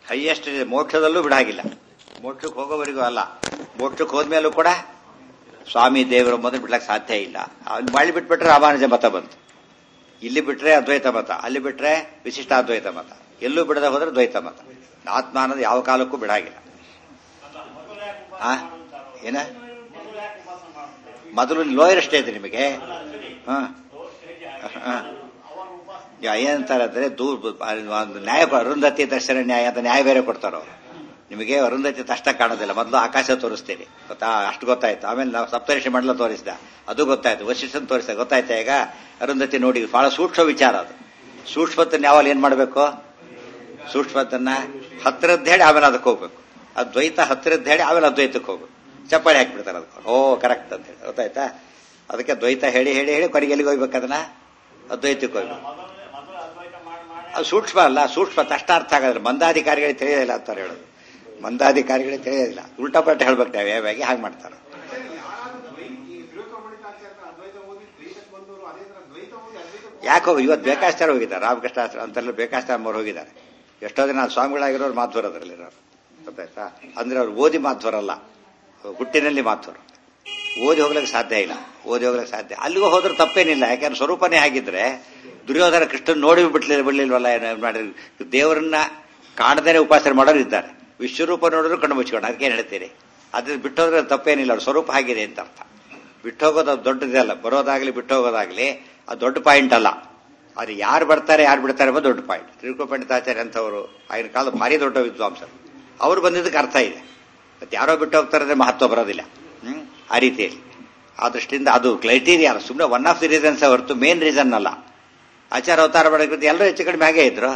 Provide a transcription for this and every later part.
Highest ಮೋಕ್ಷದಲ್ಲೂ ಬಿಡಾಗಿಲ್ಲ ಮೋಕ್ಷಕ್ಕೆ ಹೋಗೋವರೆಗೂ ಅಲ್ಲ ಮೋಕ್ಷಕ್ಕೆ ಹೋದ್ಮೇಲೂ ಕೂಡ ಸ್ವಾಮಿ ದೇವರ ಮೊದಲು ಬಿಡ್ಲಕ್ಕೆ ಸಾಧ್ಯ ಇಲ್ಲ ಅಲ್ಲಿ ಮಾಡಿ ಬಿಟ್ಬಿಟ್ರೆ ರಾಮಾನುಜ ಮತ ಬಂತು ಇಲ್ಲಿ ಬಿಟ್ರೆ ಅದ್ವೈತ ಮತ ಅಲ್ಲಿ ಬಿಟ್ರೆ ವಿಶಿಷ್ಟ ಅದ್ವೈತ ಮತ ಎಲ್ಲೂ ಬಿಡದೆ ಹೋದ್ರೆ ದ್ವೈತ ಮತ ಆತ್ಮ ಅನ್ನೋದು ಯಾವ ಕಾಲಕ್ಕೂ ಬಿಡಾಗಿಲ್ಲ ಆ ಏನ ಮೊದಲು ಲೋಯರ್ ಸ್ಟೇಜ್ ನಿಮಗೆ ಹ ಹ. ಯಾ- ಏನಂತಾರೆ ಅಂದ್ರೆ ದೂರ ಒಂದು ನ್ಯಾಯ ಅರುಂಧತಿ ದರ್ಶನ ನ್ಯಾಯ ಅಂತ ನ್ಯಾಯ ಬೇರೆ ಕೊಡ್ತಾರ ಅವ್ರು ನಿಮಗೆ ಅರುಂಧತಿ ತಷ್ಟ ಕಾಣೋದಿಲ್ಲ ಮೊದಲು ಆಕಾಶ ತೋರಿಸ್ತೀರಿ ಗೊತ್ತಾ ಅಷ್ಟು ಗೊತ್ತಾಯ್ತು ಆಮೇಲೆ ನಾವು ಸಪ್ತರ್ಷಿ ಮಂಡಲ ತೋರಿಸಿದ ಅದು ಗೊತ್ತಾಯ್ತು ವಶಿಷ್ಠನ್ ತೋರಿಸಿದ ಗೊತ್ತಾಯ್ತಾ ಈಗ ಅರುಂಧತಿ ನೋಡಿ ಬಹಳ ಸೂಕ್ಷ್ಮ ವಿಚಾರ ಅದು ಸೂಕ್ಷ್ಮತನ್ನ ಯಾವಾಗ ಏನ್ ಮಾಡಬೇಕು ಸೂಕ್ಷ್ಮತನ್ನ ಹತ್ತಿರದ್ದು ಹೇಳಿ ಆಮೇಲೆ ಅದಕ್ಕೆ ಹೋಗ್ಬೇಕು ಅದ್ವೈತ ಹತ್ತಿರದ್ದು ಹೇಳಿ ಆಮೇಲೆ ಅದ್ವೈತಕ್ಕೆ ಹೋಗ್ಬೇಕು ಚಪ್ಪಾಳಿ ಹಾಕ್ಬಿಡ್ತಾರೆ ಅದಕ್ಕೆ ಓ ಕರೆಕ್ಟ್ ಅಂತ ಹೇಳಿ ಗೊತ್ತಾಯ್ತಾ ಅದಕ್ಕೆ ದ್ವೈತ ಹೇಳಿ ಹೇಳಿ ಹೇಳಿ ಕೊನೆಗೆ ಎಲ್ಲಿಗೆ ಹೋಗ್ಬೇಕು ಅದನ್ನ ಅದ್ವೈತಕ್ಕೆ ಹೋಗ್ಬೇಕು ಅದು ಸೂಕ್ಷ್ಮ ಅಲ್ಲ ಸೂಕ್ಷ್ಮ ತಷ್ಟ ಅರ್ಥ ಆಗೋದಿಲ್ಲ ಮಂದಾಧಿಕಾರಿಗಳಿಗೆ ತಿಳಿಯೋದಿಲ್ಲ ಅಂತಾರೆ ಹೇಳೋದು ಮಂದಾಧಿಕಾರಿಗಳಿಗೆ ತಿಳಿಯೋದಿಲ್ಲ ಉಲ್ಟಾ ಪಲ್ಟ ಹೇಳ್ಬೇಕು ನಾವು ಯಾವಾಗ ಹಾಗೆ ಮಾಡ್ತಾರೆ ಯಾಕೆ ಹೋಗಿ ಇವತ್ತು ಬೇಕಾಸ್ತಾರ ಹೋಗಿದ್ದಾರೆ ರಾಮಕೃಷ್ಣ ಆಶ್ರಮ ಅಂತೆಲ್ಲ ಬೇಕಾಸ್ತಾರ ಅವ್ರು ಹೋಗಿದ್ದಾರೆ ಎಷ್ಟೋ ದಿನ ಸ್ವಾಮಿಗಳಾಗಿರೋರು ಮಾಧ್ವರ ಅದರಲ್ಲಿ ಇರೋರು ಗೊತ್ತಾಯ್ತಾ ಅಂದ್ರೆ ಅವ್ರು ಓದಿ ಮಾಧ್ವರಲ್ಲ ಹುಟ್ಟಿನಲ್ಲಿ ಮಾಧ್ವರು ಓದಿ ಹೋಗ್ಲಿಕ್ಕೆ ಸಾಧ್ಯ ಇಲ್ಲ ಓದಿ ಹೋಗ್ಲಿಕ್ಕೆ ಸಾಧ್ಯ ಅಲ್ಲಿಗೂ ಹೋದ್ರೆ ತಪ್ಪೇನಿಲ್ಲ ಯಾಕಂದ್ರೆ ಸ್ವರೂಪನೇ ಆಗಿದ್ರೆ ದುರ್ಯೋಧನ ಕೃಷ್ಣನ್ ನೋಡಿ ಬಿಡ್ಲಿಲ್ಲ ಬಿಡ್ಲಿಲ್ವಲ್ಲ ಏನೋ ಮಾಡಿ ದೇವರನ್ನ ಕಾಣದೇನೆ ಉಪಾಸನೆ ಮಾಡೋರು ಇದ್ದಾರೆ ವಿಶ್ವರೂಪ ನೋಡಿದ್ರು ಕಣ್ಣು ಮುಚ್ಕೊಂಡು ಅದಕ್ಕೆ ಏನ್ ಹೇಳ್ತೀರಿ ಅದ್ರ ಬಿಟ್ಟೋದ್ರೆ ತಪ್ಪೇನಿಲ್ಲ ಅವ್ರ ಸ್ವರೂಪ ಆಗಿದೆ ಅಂತ ಅರ್ಥ ಬಿಟ್ಟೋಗೋದು ಅದು ದೊಡ್ಡದಲ್ಲ ಬರೋದಾಗ್ಲಿ ಬಿಟ್ಟೋಗೋದಾಗ್ಲಿ ಅದು ದೊಡ್ಡ ಪಾಯಿಂಟ್ ಅಲ್ಲ ಅದು ಯಾರು ಬರ್ತಾರೆ ಯಾರು ಬಿಡ್ತಾರೆ ಅನ್ನೋದು ದೊಡ್ಡ ಪಾಯಿಂಟ್ ತ್ರಿಕೋ ಪಂಡಿತಾಚಾರ್ಯ ಅಂತವರು ಆಗಿನ ಕಾಲದ ಭಾರಿ ದೊಡ್ಡ ವಿದ್ವಾಂಸರು ಅವ್ರು ಬಂದಿದ್ದಕ್ಕೆ ಅರ್ಥ ಇದೆ ಮತ್ತೆ ಯಾರೋ ಬಿಟ್ಟು ಹೋಗ್ತಾರೆ ಅಂದ್ರೆ ಮಹತ್ವ ಬರೋದಿಲ್ಲ ಹ್ಮ್ ಆ ರೀತಿಯಲ್ಲಿ ಆ ದೃಷ್ಟಿಯಿಂದ ಅದು ಕ್ರೈಟೀರಿಯಾ ಸುಮ್ಮನೆ ಒನ್ ಆಫ್ ದಿ ರೀಸನ್ಸ್ ಹೊರತು ಮೇನ್ ರೀಸನ್ ಅಲ್ಲ ಆಚಾರ ಅವತಾರ ಮಾಡೋದಕ್ಕೆ ಎಲ್ಲರೂ ಹೆಚ್ಚು ಕಡಿಮೆ ಹಾಗೆ ಇದ್ರು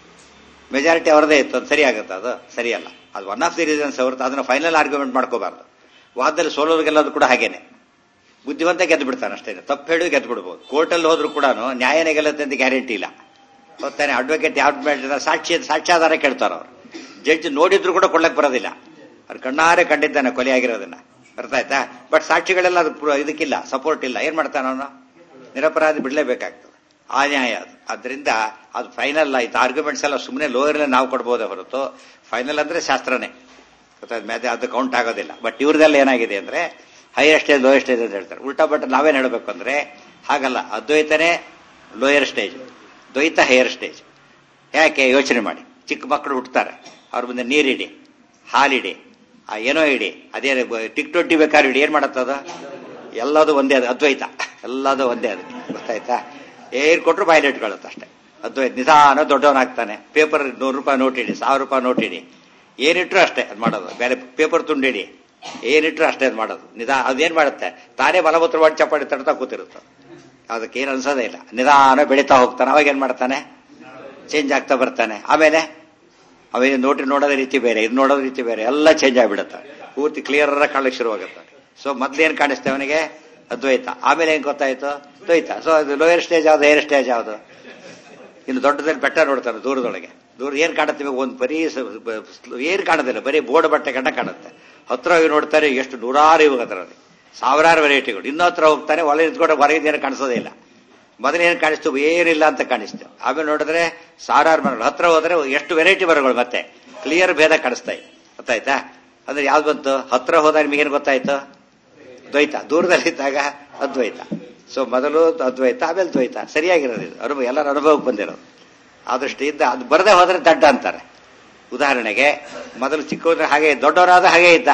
ಮೆಜಾರಿಟಿ ಅವರದೇ ಇತ್ತು ಅದು ಸರಿ ಆಗುತ್ತೆ ಅದು ಸರಿಯಲ್ಲ ಅದು ಒನ್ ಆಫ್ ದಿ ರೀಸನ್ಸ್ ಹೊರತು ಅದನ್ನ ಫೈನಲ್ ಆರ್ಗ್ಯುಮೆಂಟ್ ಮಾಡ್ಕೋಬಾರ್ದು ವಾದದಲ್ಲಿ ಸೋಲೋರಿಗೆಲ್ಲ ಅದು ಕೂಡ ಹಾಗೇನೆ ಬುದ್ಧಿವಂತ ಗೆದ್ದು ಬಿಡ್ತಾನೆ ಅಷ್ಟೇ ತಪ್ಪು ಹೇಳಿ ಗೆದ್ದು ಬಿಡ್ಬೋದು ಕೋರ್ಟಲ್ಲಿ ಹೋದ್ರು ಕೂಡ ನ್ಯಾಯನೇ ಗೆಲ್ಲುತ್ತೆ ಅಂತ ಗ್ಯಾರಂಟಿ ಇಲ್ಲ ಗೊತ್ತಾನೆ ಅಡ್ವೊಕೇಟ್ ಯಾವ್ದು ಮಾಡಿದ ಸಾಕ್ಷಿ ಸಾಕ್ಷ್ಯಾಧಾರ ಕೇಳ್ತಾರ ಅವ್ರು ಜಡ್ಜ್ ನೋಡಿದ್ರು ಕೂಡ ಕೊಡ್ಲಕ್ ಬರೋದಿಲ್ಲ ಅವ್ರು ಕಣ್ಣಾರೆ ಕಂಡಿದ್ದಾನೆ ಕೊಲೆ ಆಗಿರೋದನ್ನ ಅರ್ಥ ಆಯ್ತಾ ಬಟ್ ಸಾಕ್ಷಿಗಳೆಲ್ಲ ಅದು ಪೂರ- ಇದಕ್ಕಿಲ್ಲ ಸಪೋರ್ಟ್ ಇಲ್ಲ ಏನ್ ಮಾಡ್ತಾನ ಅವನು ನಿರಪರಾಧಿ ಬಿಡ್ಲೇಬೇಕಾಗ್ತದೆ ಆ ನ್ಯಾಯ ಅದು ಅದರಿಂದ ಅದು ಫೈನಲ್ ಆಯ್ತು ಆರ್ಗ್ಯುಮೆಂಟ್ಸ್ ಎಲ್ಲ ಸುಮ್ಮನೆ ಲೋಯರ್ಲೆ ನಾವು ಕೊಡ್ಬೋದೇ ಹೊರತು ಫೈನಲ್ ಅಂದ್ರೆ ಶಾಸ್ತ್ರನೇ ಗೊತ್ತಾಯ್ತು ಮೇಲೆ ಅದು ಕೌಂಟ್ ಆಗೋದಿಲ್ಲ ಬಟ್ ಇವ್ರದೆಲ್ಲ ಏನಾಗಿದೆ ಅಂದ್ರೆ ಹೈಯರ್ ಸ್ಟೇಜ್ ಲೋಯರ್ ಸ್ಟೇಜ್ ಅಂತ ಹೇಳ್ತಾರೆ ಉಲ್ಟಾ ಬಟ್ ನಾವೇನ್ ಹೇಳಬೇಕು ಅಂದ್ರೆ ಹಾಗಲ್ಲ ಅದ್ವೈತನೇ ಲೋಯರ್ ಸ್ಟೇಜ್ ದ್ವೈತ ಹೈಯರ್ ಸ್ಟೇಜ್ ಯಾಕೆ ಯೋಚನೆ ಮಾಡಿ ಚಿಕ್ಕ ಮಕ್ಕಳು ಹುಟ್ಟುತ್ತಾರೆ ಅವ್ರ ಮುಂದೆ ನೀರಿಡಿ ಹಾಲಿಡಿ ಆ ಏನೋ ಇಡಿ ಅದೇ ಟಿಕ್ ಟೊಟ್ಟಿ ಬೇಕಾದ್ರೆ ಇಡಿ ಏನ್ ಮಾಡತ್ತದ ಎಲ್ಲದು ಒಂದೇ ಅದು ಅದ್ವೈತ ಎಲ್ಲದು ಒಂದೇ ಅದು ಗೊತ್ತಾಯ್ತಾ ಏನ್ ಕೊಟ್ರು ಬಾಯಲ್ಲಿ ಇಟ್ಕೊಳ್ಳುತ್ತೆ ಅಷ್ಟೇ ಅದ್ವೈತ ನಿಧಾನ ದೊಡ್ಡವನಾಗ್ತಾನೆ ಪೇಪರ್ ನೂರು ರೂಪಾಯಿ ನೋಟ್ ಇಡಿ ಸಾವಿರ ರೂಪಾಯಿ ನೋಟ್ ಇಡಿ ಏನಿಟ್ರು ಅಷ್ಟೇ ಅದು ಮಾಡೋದು ಬೇರೆ ಪೇಪರ್ ತುಂಡಿಡಿ ಏನಿಟ್ರು ಅಷ್ಟೇ ಅದು ಮಾಡೋದು ನಿಧಾ ಅದೇನ್ ಮಾಡುತ್ತೆ ತಾನೇ ಬಲಭದ್ರ ಮಾಡಿ ಚಪ್ಪಾಡಿ ತಡ್ತಾ ಕೂತಿರುತ್ತೆ ಅದಕ್ಕೆ ಏನು ಅನ್ಸೋದೇ ಇಲ್ಲ ನಿಧಾನ ಬೆಳೀತಾ ಹೋಗ್ತಾನೆ ಅವಾಗ ಏನ್ ಮಾಡ್ತಾನೆ ಚೇಂಜ್ ಆಗ್ತಾ ಬರ್ತಾನೆ ಆಮೇಲೆ ಅವೇನು ನೋಟಿ ನೋಡೋದ ರೀತಿ ಬೇರೆ ಇದು ನೋಡೋದ ರೀತಿ ಬೇರೆ ಎಲ್ಲ ಚೇಂಜ್ ಆಗಿಬಿಡುತ್ತೆ ಪೂರ್ತಿ ಕ್ಲಿಯರ್ ಕಾಣಲಿಕ್ಕೆ ಶುರುವಾಗುತ್ತೆ ಸೊ ಮೊದ್ಲೇನ್ ಕಾಣಿಸ್ತೆ ಅವನಿಗೆ ಅದ್ವೈತ ಆಮೇಲೆ ಏನ್ ಗೊತ್ತಾಯ್ತು ದ್ವೈತ ಸೊ ಅದು ಲೋಯರ್ ಸ್ಟೇಜ್ ಯಾವ್ದು ಏರ್ ಸ್ಟೇಜ್ ಯಾವ್ದು ಇನ್ನು ದೊಡ್ಡದಲ್ಲಿ ಬೆಟ್ಟ ನೋಡ್ತಾನೆ ದೂರದೊಳಗೆ ದೂರ ಏನ್ ಕಾಣುತ್ತೆ ಇವಾಗ ಒಂದು ಬರೀ ಸ- ಬ- ಏನ್ ಕಾಣೋದಿಲ್ಲ ಬರೀ ಬೋರ್ಡ್ ಬಟ್ಟೆ ಕಂಡ ಕಾಣುತ್ತೆ ಹತ್ರ ಹೋಗಿ ನೋಡ್ತಾರೆ ಎಷ್ಟು ನೂರಾರು ಇವಾಗ ಅದರಲ್ಲಿ ಸಾವಿರಾರು ವೆರೈಟಿಗಳು ಇನ್ನೂ ಹತ್ರ ಹೋಗ್ತಾನೆ ಒಳ ನಿಂತ್ಕೊಂಡು ಹೊರಗಿಂದ ಏನು ಕಾಣಿಸೋದೇ ಇಲ್ಲ ಮೊದಲು ಏನು ಕಾಣಿಸ್ತು ಏನಿಲ್ಲ ಅಂತ ಕಾಣಿಸ್ತು ಆಮೇಲೆ ನೋಡಿದ್ರೆ ಸಾವಿರಾರು ಮರಗಳು ಹತ್ರ ಹೋದ್ರೆ ಎಷ್ಟು ವೆರೈಟಿ ಮರಗಳು ಮತ್ತೆ ಕ್ಲಿಯರ್ ಭೇದ ಕಾಣಿಸ್ತಾ ಇದೆ ಗೊತ್ತಾಯ್ತಾ ಅಂದ್ರೆ ಯಾವ್ದು ಬಂತು ಹತ್ರ ಹೋದಾಗ ನಿಮಗೇನು ಗೊತ್ತಾಯ್ತು ದ್ವೈತ ದೂರದಲ್ಲಿದ್ದಾಗ ಅದ್ವೈತ ಸೊ ಮೊದಲು ಅದ್ವೈತ ಆಮೇಲೆ ದ್ವೈತ ಸರಿಯಾಗಿರೋದು ಇದು ಅನುಭವ ಎಲ್ಲರ ಅನುಭವಕ್ಕೆ ಬಂದಿರೋದು ಆ ದೃಷ್ಟಿಯಿಂದ ಅದು ಬರದೇ ಹೋದ್ರೆ ದಡ್ಡ ಅಂತಾರೆ ಉದಾಹರಣೆಗೆ ಮೊದಲು ಚಿಕ್ಕವರ ಹಾಗೆ ದೊಡ್ಡವರಾದ ಹಾಗೆ ಇದ್ದ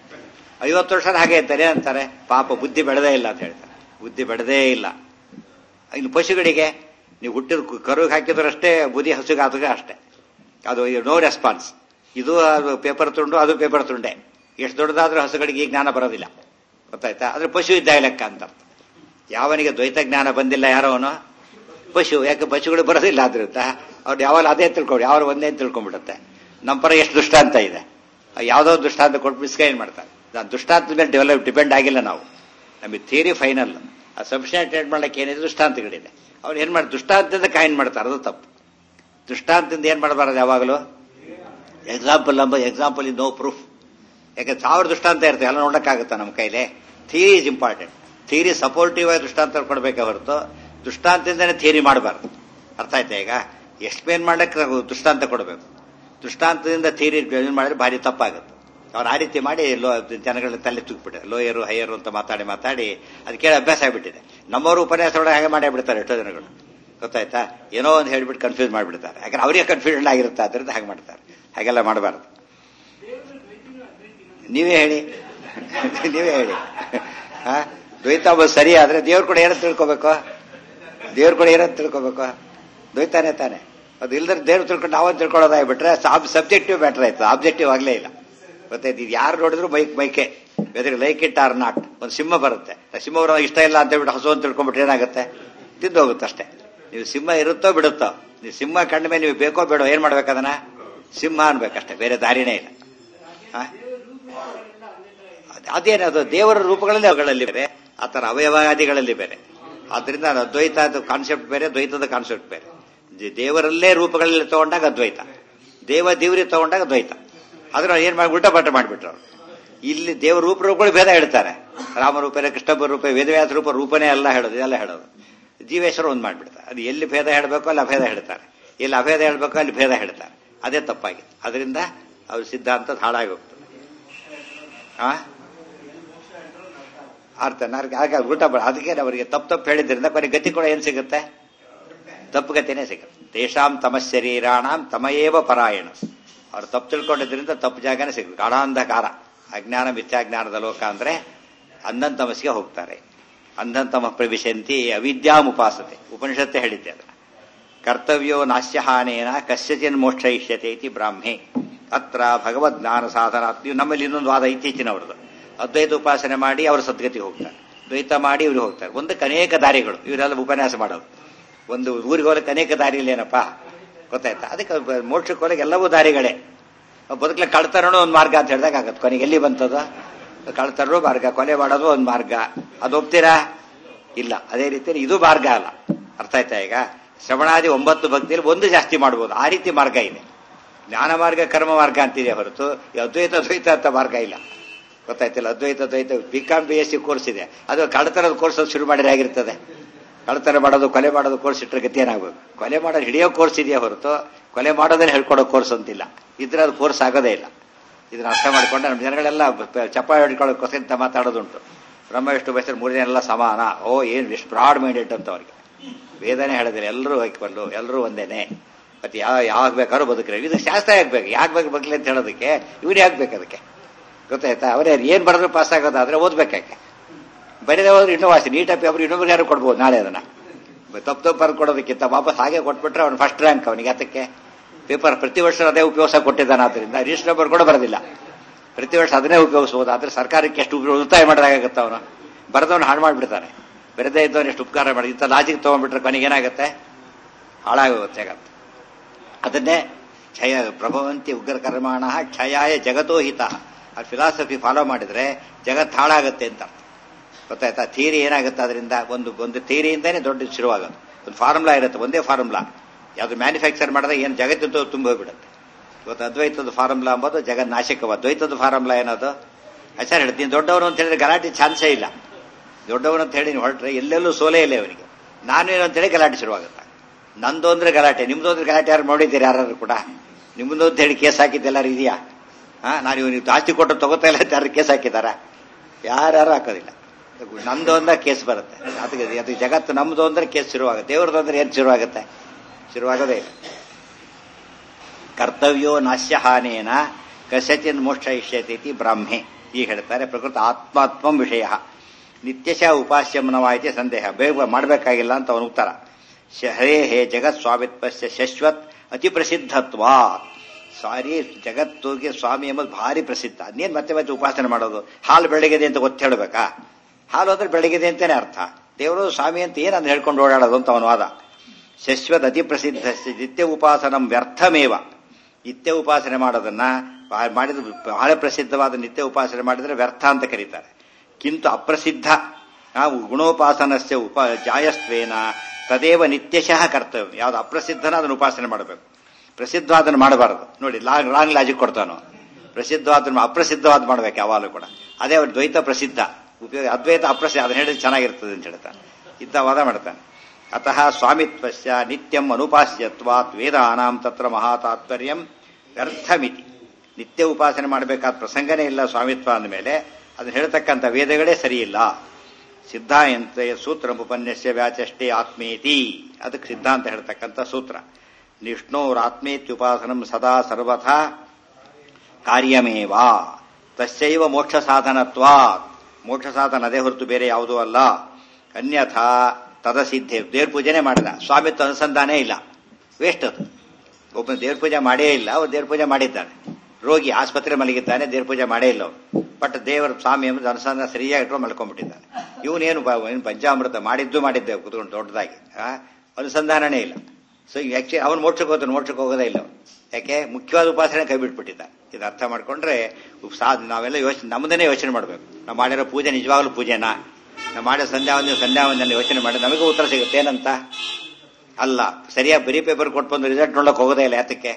ಐವತ್ತು ವರ್ಷದ ಹಾಗೆ ಇದ್ದಾರೆ ಅಂತಾರೆ ಪಾಪ ಬುದ್ಧಿ ಬೆಳೆದೇ ಇಲ್ಲ ಅಂತ ಹೇಳ್ತಾರೆ ಬುದ್ಧಿ ಬೆಳೆದೇ ಇಲ್ಲ ಇನ್ನು ಪಶುಗಳಿಗೆ ನೀವು ಹುಟ್ಟಿದ ಕರುಗೆ ಹಾಕಿದ್ರು ಅಷ್ಟೇ ಬುದ್ಧಿ ಹಸುಗೆ ಆದಾಗ ಅಷ್ಟೇ ಅದು ನೋ ರೆಸ್ಪಾನ್ಸ್ ಇದು ಅದು ಪೇಪರ್ ತುಂಡು ಅದು ಪೇಪರ್ ತುಂಡೆ ಎಷ್ಟು ದೊಡ್ಡದಾದ್ರೂ ಹಸುಗಳಿಗೆ ಈ ಜ್ಞಾನ ಬರೋದಿಲ್ಲ ಗೊತ್ತಾಯ್ತಾ ಆದ್ರೆ ಪಶು ಇದ್ದಾಗ ಲೆಕ್ಕ ಅಂತ ಅರ್ಥ. ಯಾವನಿಗೆ ದ್ವೈತ ಜ್ಞಾನ ಬಂದಿಲ್ಲ ಯಾರೋ ಅವನು ಪಶು ಯಾಕೆ ಪಶುಗಳು ಬರೋದಿಲ್ಲ ಆದ್ರಿಂದ ಅವ್ರು ಯಾವಾಗ ಅದೇ ತಿಳ್ಕೊಂಡು ಯಾವ ಒಂದೇ ಅಂತ ತಿಳ್ಕೊಂಡ್ಬಿಡುತ್ತೆ ನಮ್ಮ ಪರ ಎಷ್ಟು ದುಷ್ಟಾಂತ ಇದೆ ಯಾವುದೋ ದುಷ್ಟಾಂತ ಕೊಟ್ಟು ಮಿಸ್ಗೈನ್ ಮಾಡ್ತಾರೆ ನಾನು ದುಷ್ಟಾಂತದ ಮೇಲೆ ಡೆವಲಪ್ ಡಿಪೆಂಡ್ ಆಗಿಲ್ಲ ನಾವು ನಮಗೆ ಥಿಯರಿ ಫೈನಲ್ ಆ ಸಬ್ಸ್ಟಾಂಟೇಟ್ ಮಾಡ್ಲಿಕ್ಕೆ ಏನಿದೆ ದುಷ್ಟಾಂತಗಳಿದೆ ಅವ್ರು ಏನ್ ಮಾಡಿ ದುಷ್ಟಾಂತದಿಂದ ಕಾಯಿನ್ ಮಾಡ್ತಾರೆ ಅದು ತಪ್ಪು ದುಷ್ಟಾಂತದಿಂದ ಏನ್ ಮಾಡಬಾರದು ಯಾವಾಗಲೂ ಎಕ್ಸಾಂಪಲ್ ನಂಬ ಎಕ್ಸಾಂಪಲ್ ಇನ್ ನೋ ಪ್ರೂಫ್ ಯಾಕೆ ಸಾವಿರ ದೃಷ್ಟಾಂತ ಇರ್ತದೆ ಎಲ್ಲ ನೋಡಕ್ಕಾಗುತ್ತಾ ನಮ್ಮ ಕೈಲಿ theory is important theory supportive ಆಗಿ ದೃಷ್ಟಾಂತ ಕೊಡ್ಬೇಕೆ ಹೊರತು ದೃಷ್ಟಾಂತದಿಂದನೇ ಥಿಯರಿ ಮಾಡಬಾರ್ದು ಅರ್ಥ ಆಯ್ತಾ ಈಗ ಎಕ್ಸ್ಪ್ಲೇನ್ ಮಾಡಕ್ಕೆ ನಾವು ದೃಷ್ಟಾಂತ ಕೊಡಬೇಕು ದೃಷ್ಟಾಂತದಿಂದ ಥೀರಿ ಮಾಡಿದ್ರೆ ಭಾರಿ ತಪ್ಪಾಗುತ್ತೆ ಅವ್ರು ಆ ರೀತಿ ಮಾಡಿ ಲೋ ಜನಗಳ ತಲೆ ತೂಗ್ಬಿಟ್ಟೆ ಲೋಯರು ಹೈಯರು ಅಂತ ಮಾತಾಡಿ ಮಾತಾಡಿ ಅದು ಕೇಳಿ ಅಭ್ಯಾಸ ಆಗಿಬಿಟ್ಟಿದೆ ನಮ್ಮವರು ಉಪನ್ಯಾಸದೊಳಗೆ ಹಾಗೆ ಮಾಡೇ ಬಿಡ್ತಾರೆ ಎಷ್ಟೋ ಜನಗಳು ಗೊತ್ತಾಯ್ತಾ ಏನೋ ಒಂದು ಹೇಳ್ಬಿಟ್ಟು ಕನ್ಫ್ಯೂಸ್ ಮಾಡಿಬಿಡ್ತಾರೆ ಯಾಕಂದ್ರೆ ಅವರಿಗೆ ಕನ್ಫ್ಯೂಷನ್ ಆಗಿರುತ್ತೆ ಅದರಿಂದ ಹಾಗೆ ಮಾಡ್ತಾರೆ ಹಾಗೆಲ್ಲ ಮಾಡಬಾರ್ದು ನೀವೇ ಹೇಳಿ ನೀವೇ ಹೇಳಿ ಹಾ ದ್ವೈತ ಒಬ್ಬ ಸರಿ ಆದ್ರೆ ದೇವ್ರ ಕೂಡ ಏನಂತ ತಿಳ್ಕೊಬೇಕು ದೇವ್ರ ಕೂಡ ಏನಂತ ತಿಳ್ಕೊಬೇಕು ದ್ವೈತಾನೆ ತಾನೆ ಅದು ಇಲ್ದ್ರೆ ದೇವ್ರು ತಿಳ್ಕೊಂಡು ನಾವೊಂದು ತಿಳ್ಕೊಳ್ಳೋದಾಗ್ಬಿಟ್ರೆ ಸಬ್ಜೆಕ್ಟಿವ್ ಮ್ಯಾಟರ್ ಆಯ್ತು ಆಬ್ಜೆಕ್ಟಿವ್ ಆಗಲೇ ಇಲ್ಲ ಗೊತ್ತಾಯ್ತು ಇದು ಯಾರು ನೋಡಿದ್ರು ಮೈಕ್ ಮೈಕೆ whether like it or not ಒಂದು ಸಿಂಹ ಬರುತ್ತೆ ಆ ಸಿಂಹ ಬರೋ ಇಷ್ಟ ಇಲ್ಲ ಅಂತ ಹೇಳ್ಬಿಟ್ಟು ಹಸು ಅಂತ ತಿಳ್ಕೊಂಡ್ಬಿಟ್ರೆ ಏನಾಗುತ್ತೆ ತಿಂದು ಹೋಗುತ್ತೆ ಅಷ್ಟೇ ನೀವು ಸಿಂಹ ಇರುತ್ತೋ ಬಿಡುತ್ತೋ ನೀವು ಸಿಂಹ ಕಂಡ ಮೇಲೆ ನೀವು ಬೇಕೋ ಬೇಡೋ ಏನ್ ಮಾಡ್ಬೇಕು ಅದನ್ನ ಸಿಂಹ ಅನ್ಬೇಕಷ್ಟೇ ಬೇರೆ ದಾರಿನೇ ಇಲ್ಲ ಆ? ಅದ್- ಅದೇನದು ದೇವರ ರೂಪಗಳಲ್ಲಿ ಅವುಗಳಲ್ಲಿ ಬೇರೆ ಆತರ ಅವಯವಾದಿಗಳಲ್ಲಿ ಬೇರೆ ಆದ್ರಿಂದ ಅದು ಅದ್ವೈತ ಕಾನ್ಸೆಪ್ಟ್ ಬೇರೆ ದ್ವೈತದ ಕಾನ್ಸೆಪ್ಟ್ ಬೇರೆ ದೇ- ದೇವರಲ್ಲೇ ರೂಪಗಳಲ್ಲಿ ತಗೊಂಡಾಗ ಅದ್ವೈತ ದೇವ ದೇವರಿ ತಗೊಂಡಾಗ ದ್ವೈತ ಆದ್ರೆ ಅವ್ರು ಏನ್ ಮಾಡಿ ಉಲ್ಟಾ ಪಾಠ ಮಾಡಿಬಿಟ್ರು ಅವ್ರು. ಇಲ್ಲಿ ದೇವರ ರೂಪ ರೂಪಗಳು ಭೇದ ಹೇಳ್ತಾರೆ ರಾಮರೂಪನೇ ಕೃಷ್ಣಪ್ಪ ರೂಪ ವೇದವ್ಯಾಸ ರೂಪ ರೂಪನೇ ಎಲ್ಲ ಹೇಳೋದು ಇದೆಲ್ಲ ಹೇಳೋದು ಜೀವೇಶ್ವರ ಒಂದು ಮಾಡ್ಬಿಡ್ತಾರೆ ಅದು ಎಲ್ಲಿ ಭೇದ ಹೇಳಬೇಕು ಅಲ್ಲಿ ಅಭೇದ ಹೇಳ್ತಾರೆ ಎಲ್ಲಿ ಅಭೇದ ಹೇಳಬೇಕು ಅಲ್ಲಿ ಭೇದ ಹೇಳ್ತಾರೆ ಅದೇ ತಪ್ಪಾಗಿದೆ ಅದರಿಂದ ಅವ್ರ ಸಿದ್ಧಾಂತ ಹಾಳಾಗಿ ಹೋಗ್ತದೆ ಆ ಅರ್ಥ ನರ್ಗೆ ಆಗ ಊಟ ಬ ಅದಕ್ಕೆ ಅವರಿಗೆ ತಪ್ಪು ತಪ್ಪು ಹೇಳಿದ್ರಿಂದ ಕೊನೆ ಗತಿ ಕೂಡ ಏನ್ ಸಿಗುತ್ತೆ ತಪ್ಪು ಗತಿನೇ ಸಿಗುತ್ತೆ ತೇಷಾಂ ತಮ ಶರೀರಾಣಾಂ ತಮಯೇವ ಪರಾಯಣ ಅವ್ರು ತಪ್ಪು ತಿಳ್ಕೊಂಡಿದ್ರಿಂದ ತಪ್ಪು ಜಾಗನೇ ಸಿಗುತ್ತೆ ಗಾಢಾಂಧಕಾರ ಅಜ್ಞಾನ ಮಿಥ್ಯಾಜ್ಞಾನದ ಲೋಕ ಅಂದ್ರೆ ಅಂಧನ್ ತಮಸ್ಗೆ ಹೋಗ್ತಾರೆ ಅಂಧನ್ ತಮ ಪ್ರವಿಶಂತಿ ಅವಿದ್ಯಾಮುಪಾಸತೆ ಉಪನಿಷತ್ತೆ ಹೇಳಿದ್ದೆ ಅದನ್ನ ಕರ್ತವ್ಯೋ ನಾಸ್ಯಹಾನೇನ ಕಸ್ಯಚಿನ್ ಮೋಕ್ಷಯಿಷ್ಯತೆ ಇತಿ ಬ್ರಾಹ್ಮೆ ಅತ್ರ ಭಗವದ್ ಜ್ಞಾನ ಸಾಧನ ನೀವು ನಮ್ಮಲ್ಲಿ ಇನ್ನೊಂದು ವಾದ ಇತ್ತೀಚಿನವ್ರದ್ದು ಅದ್ವೈತ ಉಪಾಸನೆ ಮಾಡಿ ಅವರು ಸದ್ಗತಿ ಹೋಗ್ತಾರೆ ದ್ವೈತ ಮಾಡಿ ಇವ್ರು ಹೋಗ್ತಾರೆ ಒಂದಕ್ಕೆ ಅನೇಕ ದಾರಿಗಳು ಇವರೆಲ್ಲ ಉಪನ್ಯಾಸ ಮಾಡೋದು ಒಂದು ಊರಿಗೆ ಹೋಗಲಿಕ್ಕೆ ಅನೇಕ ದಾರಿ ಇಲ್ಲೇನಪ್ಪ ಗೊತ್ತಾಯ್ತಾ ಅದಕ್ಕೆ ಮೋಕ್ಷಕ್ಕೆ ಹೋಗಲಿಕ್ಕೆ ಎಲ್ಲವೂ ದಾರಿಗಳೇ ಬದುಕಲಿಕ್ಕೆ ಕಳ್ತನೂ ಒಂದು ಮಾರ್ಗ ಅಂತ ಹೇಳಿದಾಗ ಆಗತ್ತೆ ಕೊನೆಗೆ ಎಲ್ಲಿ ಬಂತದ ಕಳ್ತನೂ ಮಾರ್ಗ ಕೊಲೆ ಮಾಡೋದು ಒಂದು ಮಾರ್ಗ ಅದು ಒಪ್ತೀರಾ ಇಲ್ಲ ಅದೇ ರೀತಿ ಇದು ಮಾರ್ಗ ಅಲ್ಲ ಅರ್ಥ ಆಯ್ತಾ ಈಗ ಶ್ರವಣಾದಿ ಒಂಬತ್ತು ಭಕ್ತಿಯಲ್ಲಿ ಒಂದು ಜಾಸ್ತಿ ಮಾಡ್ಬೋದು ಆ ರೀತಿ ಮಾರ್ಗ ಇದೆ ಜ್ಞಾನ ಮಾರ್ಗ ಕರ್ಮ ಮಾರ್ಗ ಅಂತಿದೆ ಹೊರತು ಈ ಅದ್ವೈತ ದ್ವೈತ ಅಂತ ಮಾರ್ಗ ಇಲ್ಲ ಗೊತ್ತಾಯ್ತಿಲ್ಲ ಅದ್ವೈತ ದ್ವೈತ B com B S C course ಇದೆ ಅದು ಕಳ್ತನದ ಕೋರ್ಸ್ ಶುರು ಮಾಡಿದ್ರೆ ಆಗಿರ್ತದೆ ಕಳ್ತನ ಮಾಡೋದು ಕೊಲೆ ಮಾಡೋದು ಕೋರ್ಸ್ ಇಟ್ಟರೆ ಗತಿ ಏನಾಗಬೇಕು ಕೊಲೆ ಮಾಡೋದು ಹಿಡಿಯೋ ಕೋರ್ಸ್ ಇದೆಯಾ ಹೊರತು ಕೊಲೆ ಮಾಡೋದನ್ನ ಹೇಳ್ಕೊಡೋ ಕೋರ್ಸ್ ಅಂತಿಲ್ಲ ಇದ್ರೆ ಅದು ಕೋರ್ಸ್ ಆಗೋದೇ ಇಲ್ಲ ಇದನ್ನ ಅರ್ಥ ಮಾಡಿಕೊಂಡು ನಮ್ಮ ಜನಗಳೆಲ್ಲ ಚಪ್ಪಾಳೆ ಹಿಡ್ಕೊಳ್ಳೋಕ್ಕೋಸ್ಕರ ಇಂಥ ಮಾತಾಡೋದುಂಟು ಬ್ರಹ್ಮ ವಿಷ್ಣು ಬಯಸಿದ್ರೆ ಮೂರನೇ ಎಲ್ಲ ಸಮಾನ ಓ ಏನು ಎಷ್ಟು ಬ್ರಾಡ್ ಮೈಂಡೆಡ್ ಅಂತ ಅವ್ರಿಗೆ ವೇದನೆ ಹೇಳಿದ್ರೆ ಎಲ್ಲರೂ ಐಕ್ವಲ್ಲು ಎಲ್ಲರೂ ಒಂದೇನೆ ಮತ್ತೆ ಯಾವ ಯಾವಾಗ ಬೇಕಾದ್ರೂ ಬದುಕ್ರೆ ಇದು ಶಾಸ್ತ್ರ ಆಗ್ಬೇಕು ಯಾಕೆ ಬೇಕು ಬಗ್ಲಿ ಅಂತ ಹೇಳೋದಕ್ಕೆ ಇವನೇ ಆಗ್ಬೇಕು ಅದಕ್ಕೆ ಗೊತ್ತಾಯ್ತಾ ಅವರೇ ಏನ್ ಬರೆದ್ರು ಪಾಸ್ ಆಗೋದಾದ್ರೆ ಓದ್ಬೇಕಾಕೆ ಬರೀದೇ ಹೋದ್ರೆ ಇನ್ನೂ ವಾಸಿ ನೀಟಾಗಿ ಪೇಪರ್ ಇನ್ನೊಬ್ರು ಯಾರು ಕೊಡ್ಬೋದು ನಾಳೆ ಅದನ್ನ ತಪ್ಪು ತಪ್ಪು ಬರ್ದು ಕೊಡೋದಕ್ಕಿಂತ ವಾಪಸ್ ಹಾಗೆ ಕೊಟ್ಬಿಟ್ರೆ ಅವ್ನು ಫಸ್ಟ್ ರ್ಯಾಂಕ್ ಅವನಿಗೆ ಅದಕ್ಕೆ ಪೇಪರ್ ಪ್ರತಿ ವರ್ಷ ಅದೇ ಉಪಯೋಗ ಕೊಟ್ಟಿದ್ದಾನೆ ಆದ್ರಿಂದ ರಿಜಿಸ್ಟರ್ ನಂಬರ್ ಕೂಡ ಬರೋದಿಲ್ಲ ಪ್ರತಿ ವರ್ಷ ಅದನ್ನೇ ಉಪಯೋಗಿಸಬಹುದು ಆದ್ರೆ ಸರ್ಕಾರಕ್ಕೆ ಎಷ್ಟು ಉಪ- ಉಳಿತಾಯ ಮಾಡೋದಾಗತ್ತೆ ಅವನು ಬರೆದವನು ಹಾಳು ಮಾಡಿಬಿಡ್ತಾನೆ ಬರದೇ ಇದ್ದವನು ಎಷ್ಟು ಉಪಕಾರ ಮಾಡಿ ಇಂಥ ಲಾಜಿಕ್ ತಗೊಂಡ್ಬಿಟ್ರೆ ಕೊನೆಗೆ ಏನಾಗುತ್ತೆ ಹಾಳಾಗೋಗುತ್ತೆ ಜಗತ್ತು ಅದನ್ನೇ ಕ್ಷಯ ಪ್ರಭವಂತಿ ಉಗ್ರ ಕರ್ಮಾಣ ಕ್ಷಯಾಯ ಜಗತೋ ಹಿತ ಆ ಫಿಲಾಸಫಿ ಫಾಲೋ ಮಾಡಿದ್ರೆ ಜಗತ್ತು ಹಾಳಾಗುತ್ತೆ ಅಂತ ಅರ್ಥ ಗೊತ್ತಾಯ್ತಾ ಥಿಯರಿ ಏನಾಗುತ್ತೆ ಅದರಿಂದ ಒಂದು ಒಂದು ಥಿಯರಿಯಿಂದನೇ ದೊಡ್ಡ ಶುರುವಾಗೋದು ಒಂದು ಫಾರ್ಮುಲಾ ಇರುತ್ತೆ ಒಂದೇ ಫಾರ್ಮುಲಾ ಯಾವುದು ಮ್ಯಾನುಫ್ಯಾಕ್ಚರ್ ಮಾಡಿದ್ರೆ ಏನು ಜಗತ್ತಿದ್ದು ತುಂಬ ಹೋಗ್ಬಿಡುತ್ತೆ ಇವತ್ತು ಅದ್ವೈತದ ಫಾರ್ಮುಲಾ ಅಂಬೋದು ಜಗತ್ ನಾಶಕವ ದ್ವೈತದ ಫಾರ್ಮುಲಾ ಏನದು ಆಚಾರ ಹೇಳ್ತೀನಿ ನೀನು ದೊಡ್ಡವನು ಅಂತ ಹೇಳಿದ್ರೆ ಗಲಾಟೆ ಚಾನ್ಸೇ ಇಲ್ಲ ದೊಡ್ಡವನು ಅಂತ ಹೇಳಿ ನೀನು ಹೊರಟ್ರೆ ಎಲ್ಲೆಲ್ಲೂ ಸೋಲೇ ಇಲ್ಲ ಇವನಿಗೆ ನಾನೇನು ಅಂತ ಹೇಳಿ ಗಲಾಟೆ ಶುರುವಾಗುತ್ತೆ ನಂದು ಅಂದ್ರೆ ಗಲಾಟೆ ನಿಮ್ದು ಅಂದ್ರೆ ಗಲಾಟೆ ಯಾರು ನೋಡಿದ್ದೀರಿ ಯಾರು ಕೂಡ ನಿಮ್ದು ಅಂತ ಹೇಳಿ ಕೇಸ್ ಹಾಕಿದ್ದು ಎಲ್ಲರೂ ಇದೆಯಾ ಹಾ ನಾನು ಇವನಿಗೆ ಜಾಸ್ತಿ ಕೊಟ್ಟು ತಗೋತಾ ಇಲ್ಲ ಅಂತ ಯಾರು ಕೇಸ್ ಹಾಕಿದಾರ ಯಾರು ಹಾಕೋದಿಲ್ಲ ನಂದು ಅಂದ್ರೆ ಕೇಸ್ ಬರುತ್ತೆ ಅದಕ್ಕೆ ಅದು ಜಗತ್ತು ನಮ್ದು ಅಂದ್ರೆ ಕೇಸ್ ಶುರುವಾಗುತ್ತೆ ದೇವ್ರದ್ದು ಅಂದ್ರೆ ಏನು ಶುರುವಾಗುತ್ತೆ ಶುರುವಾಗೋದೇ ಇಲ್ಲ ಕರ್ತವ್ಯೋ ನಾಶ್ಯ ಹಾನೇನ ಕಸಚಿನ್ ಮೋಕ್ಷ ಇಷ್ಯತಿ ಬ್ರಾಹ್ಮೆ ಈಗ ಹೇಳ್ತಾರೆ ಪ್ರಕೃತ ಆತ್ಮಾತ್ಮಂ ವಿಷಯ ನಿತ್ಯಶ ಉಪಾಸ್ಯಮನವಾಯಿತೆ ಸಂದೇಹ ಬೇಗ ಮಾಡಬೇಕಾಗಿಲ್ಲ ಅಂತ ಅವನ ಉತ್ತರ ಶ- ಹರೇ ಹೇ ಜಗತ್ ಸ್ವಾಮಿತ್ವಸ್ಯ ಶಶ್ವತ್ ಅತಿ ಪ್ರಸಿದ್ಧತ್ವ ಸಾರಿ ಜಗತ್ತುಗೆ ಸ್ವಾಮಿ ಎಂಬುದು ಭಾರಿ ಪ್ರಸಿದ್ಧ ಅದೇನ್ ಮತ್ತೆ ಮತ್ತೆ ಉಪಾಸನೆ ಮಾಡೋದು ಹಾಲು ಬೆಳಗಿದೆ ಅಂತ ಗೊತ್ತು ಹೇಳ್ಬೇಕಾ ಹಾಲು ಅಂದ್ರೆ ಬೆಳಗಿದೆ ಅಂತಾನೆ ಅರ್ಥ ದೇವರು ಸ್ವಾಮಿ ಅಂತ ಏನ್ ಅಂತ ಹೇಳ್ಕೊಂಡು ಓಡಾಡೋದು ಅಂತ ಅವನ ವಾದ ಶಶ್ವತ್ ಅತಿ ಪ್ರಸಿದ್ಧ ನಿತ್ಯ ಉಪಾಸನಂ ವ್ಯರ್ಥಮೇವ ನಿತ್ಯ ಉಪಾಸನೆ ಮಾಡೋದನ್ನ ಬಾ- ಮಾಡಿದ ಬಹಳ ಪ್ರಸಿದ್ಧವಾದ ನಿತ್ಯ ಉಪಾಸನೆ ಮಾಡಿದ್ರೆ ವ್ಯರ್ಥ ಅಂತ ಕರೀತಾರೆ ಕಿಂತು ಅಪ್ರಸಿದ್ಧ ನಾವು ಗುಣೋಪಾಸನಸ್ಯ ಉಪ ಜಾಯಸ್ತ್ವೇನ ತದೇವ ನಿತ್ಯಶಃ ಕರ್ತವ್ಯ ಯಾವ್ದು ಅಪ್ರಸಿದ್ಧನ ಅದನ್ನು ಉಪಾಸನೆ ಮಾಡಬೇಕು ಪ್ರಸಿದ್ಧವಾದನ್ನು ಮಾಡಬಾರದು ನೋಡಿ ಲಾಂಗ್ ಲಾಂಗ್ ಲಾಜಿಕ್ ಕೊಡ್ತಾನು ಪ್ರಸಿದ್ಧವಾದ ಅಪ್ರಸಿದ್ಧವಾದ ಮಾಡ್ಬೇಕು ಯಾವಾಗಲೂ ಕೂಡ ಅದೇ ಅವ್ರ ದ್ವೈತ ಪ್ರಸಿದ್ಧ ಉಪಯೋಗ ಅದ್ವೈತ ಅಪ್ರಸಿದ್ಧ ಅದನ್ನ ಹೇಳಿದ್ರೆ ಚೆನ್ನಾಗಿರ್ತದೆ ಅಂತ ಹೇಳ್ತಾನೆ ಇಂಥ ವಾದ ಮಾಡ್ತಾನೆ ಅತಃ ಸ್ವಾಮಿತ್ವಸ್ಯ ನಿತ್ಯಂ ಅನುಪಾಸ್ಯತ್ವಾತ್ ವೇದಾನಾಂ ತತ್ರ ಮಹಾತಾತ್ಪರ್ಯಂ ವ್ಯರ್ಥಮಿತಿ ನಿತ್ಯ ಉಪಾಸನೆ ಮಾಡಬೇಕಾದ ಪ್ರಸಂಗನೇ ಇಲ್ಲ ಸ್ವಾಮಿತ್ವ ಅಂದಮೇಲೆ ಅದನ್ನ ಹೇಳ್ತಕ್ಕಂಥ ವೇದಗಳೇ ಸರಿಯಿಲ್ಲ ಸಿದ್ಧಾಂತ ಸೂತ್ರ ಉಪನ್ಯಾಸ ವ್ಯಾಚಷ್ಟೇ ಆತ್ಮೇತಿ ಅದಕ್ಕೆ ಸಿದ್ಧಾಂತ ಹೇಳ್ತಕ್ಕಂಥ ಸೂತ್ರ ನಿಷ್ಣೋರಾತ್ಮೇತ್ಯುಪಾಸನಂ ಸದಾ ಸರ್ವಥಾ ಕಾರ್ಯಮೇವ ತಸ್ಯೈವ ಮೋಕ್ಷ ಸಾಧನತ್ವಾ ಮೋಕ್ಷ ಸಾಧನ ಅದೇ ಹೊರತು ಬೇರೆ ಯಾವುದೂ ಅಲ್ಲ ಅನ್ಯಥಾ ತದಸಿದ್ಧೆ ದೇವ್ರ ಪೂಜೆನೇ ಮಾಡಿದ ಸ್ವಾಮಿತ್ವ ಅನುಸಂಧಾನೇ ಇಲ್ಲ ವೇಸ್ಟ್ ಅದು ಒಬ್ಬ ದೇವ್ರ ಪೂಜೆ ಮಾಡೇ ಇಲ್ಲ ಅವ್ರು ದೇವ್ರ ಪೂಜೆ ಮಾಡಿದ್ದಾನೆ ರೋಗಿ ಆಸ್ಪತ್ರೆ ಮಲಗಿದ್ದಾನೆ ದೇವ್ರ ಪೂಜೆ ಮಾಡೇ ಇಲ್ಲ ಅವನು ಬಟ್ ದೇವರ ಸ್ವಾಮಿ ಎಂಬುದು ಅನುಸಂಧಾನ ಸರಿಯಾಗಿ ಇಟ್ಕೊಂಡು ಮಲ್ಕೊಂಡ್ಬಿಟ್ಟಿದ್ದಾನೆ ಇವನೇನು ಏನು ಪಂಚಾಮೃತ ಮಾಡಿದ್ದು ಮಾಡಿದ್ದೆ ಕುತ್ಕೊಂಡು ದೊಡ್ಡದಾಗಿ ಆ, ಅನುಸಂಧಾನನೇ ಇಲ್ಲ ಸೊ ಆಕ್ಚುಲಿ ಅವನು ಮೋಕ್ಷಕ್ಕೆ ಹೋಗ್ತಾನೆ ಮೋಕ್ಷಕ್ಕೆ ಹೋಗೋದೇ ಇಲ್ಲ ಅವ್ನು. ಯಾಕೆ ಮುಖ್ಯವಾದ ಉಪಾಸನೆ ಕೈ ಬಿಟ್ಬಿಟ್ಟಿದ್ದ ಇದು ಅರ್ಥ ಮಾಡ್ಕೊಂಡ್ರೆ ಸಾಧ್ ನಾವೆಲ್ಲ ಯೋಚನೆ ನಮ್ಮದನ್ನೇ ಯೋಚನೆ ಮಾಡಬೇಕು ನಾವು ಮಾಡಿರೋ ಪೂಜೆ ನಿಜವಾಗ್ಲೂ ಪೂಜೆನಾ ನಾವು ಮಾಡಿರೋ ಸಂಧ್ಯಾ ವಂದನೆ ಸಂಧ್ಯಾ ವಂದನೆ ಯೋಚನೆ ಮಾಡಿ ನಮಗೂ ಉತ್ತರ ಸಿಗುತ್ತೆ ಏನಂತ ಅಲ್ಲ ಸರಿಯಾಗಿ ಬರೀ ಪೇಪರ್ ಕೊಟ್ಟು ಬಂದು ರಿಸಲ್ಟ್ ನೋಡಕ್ ಹೋಗೋದೇ ಇಲ್ಲ ಯಾತಕ್ಕೆ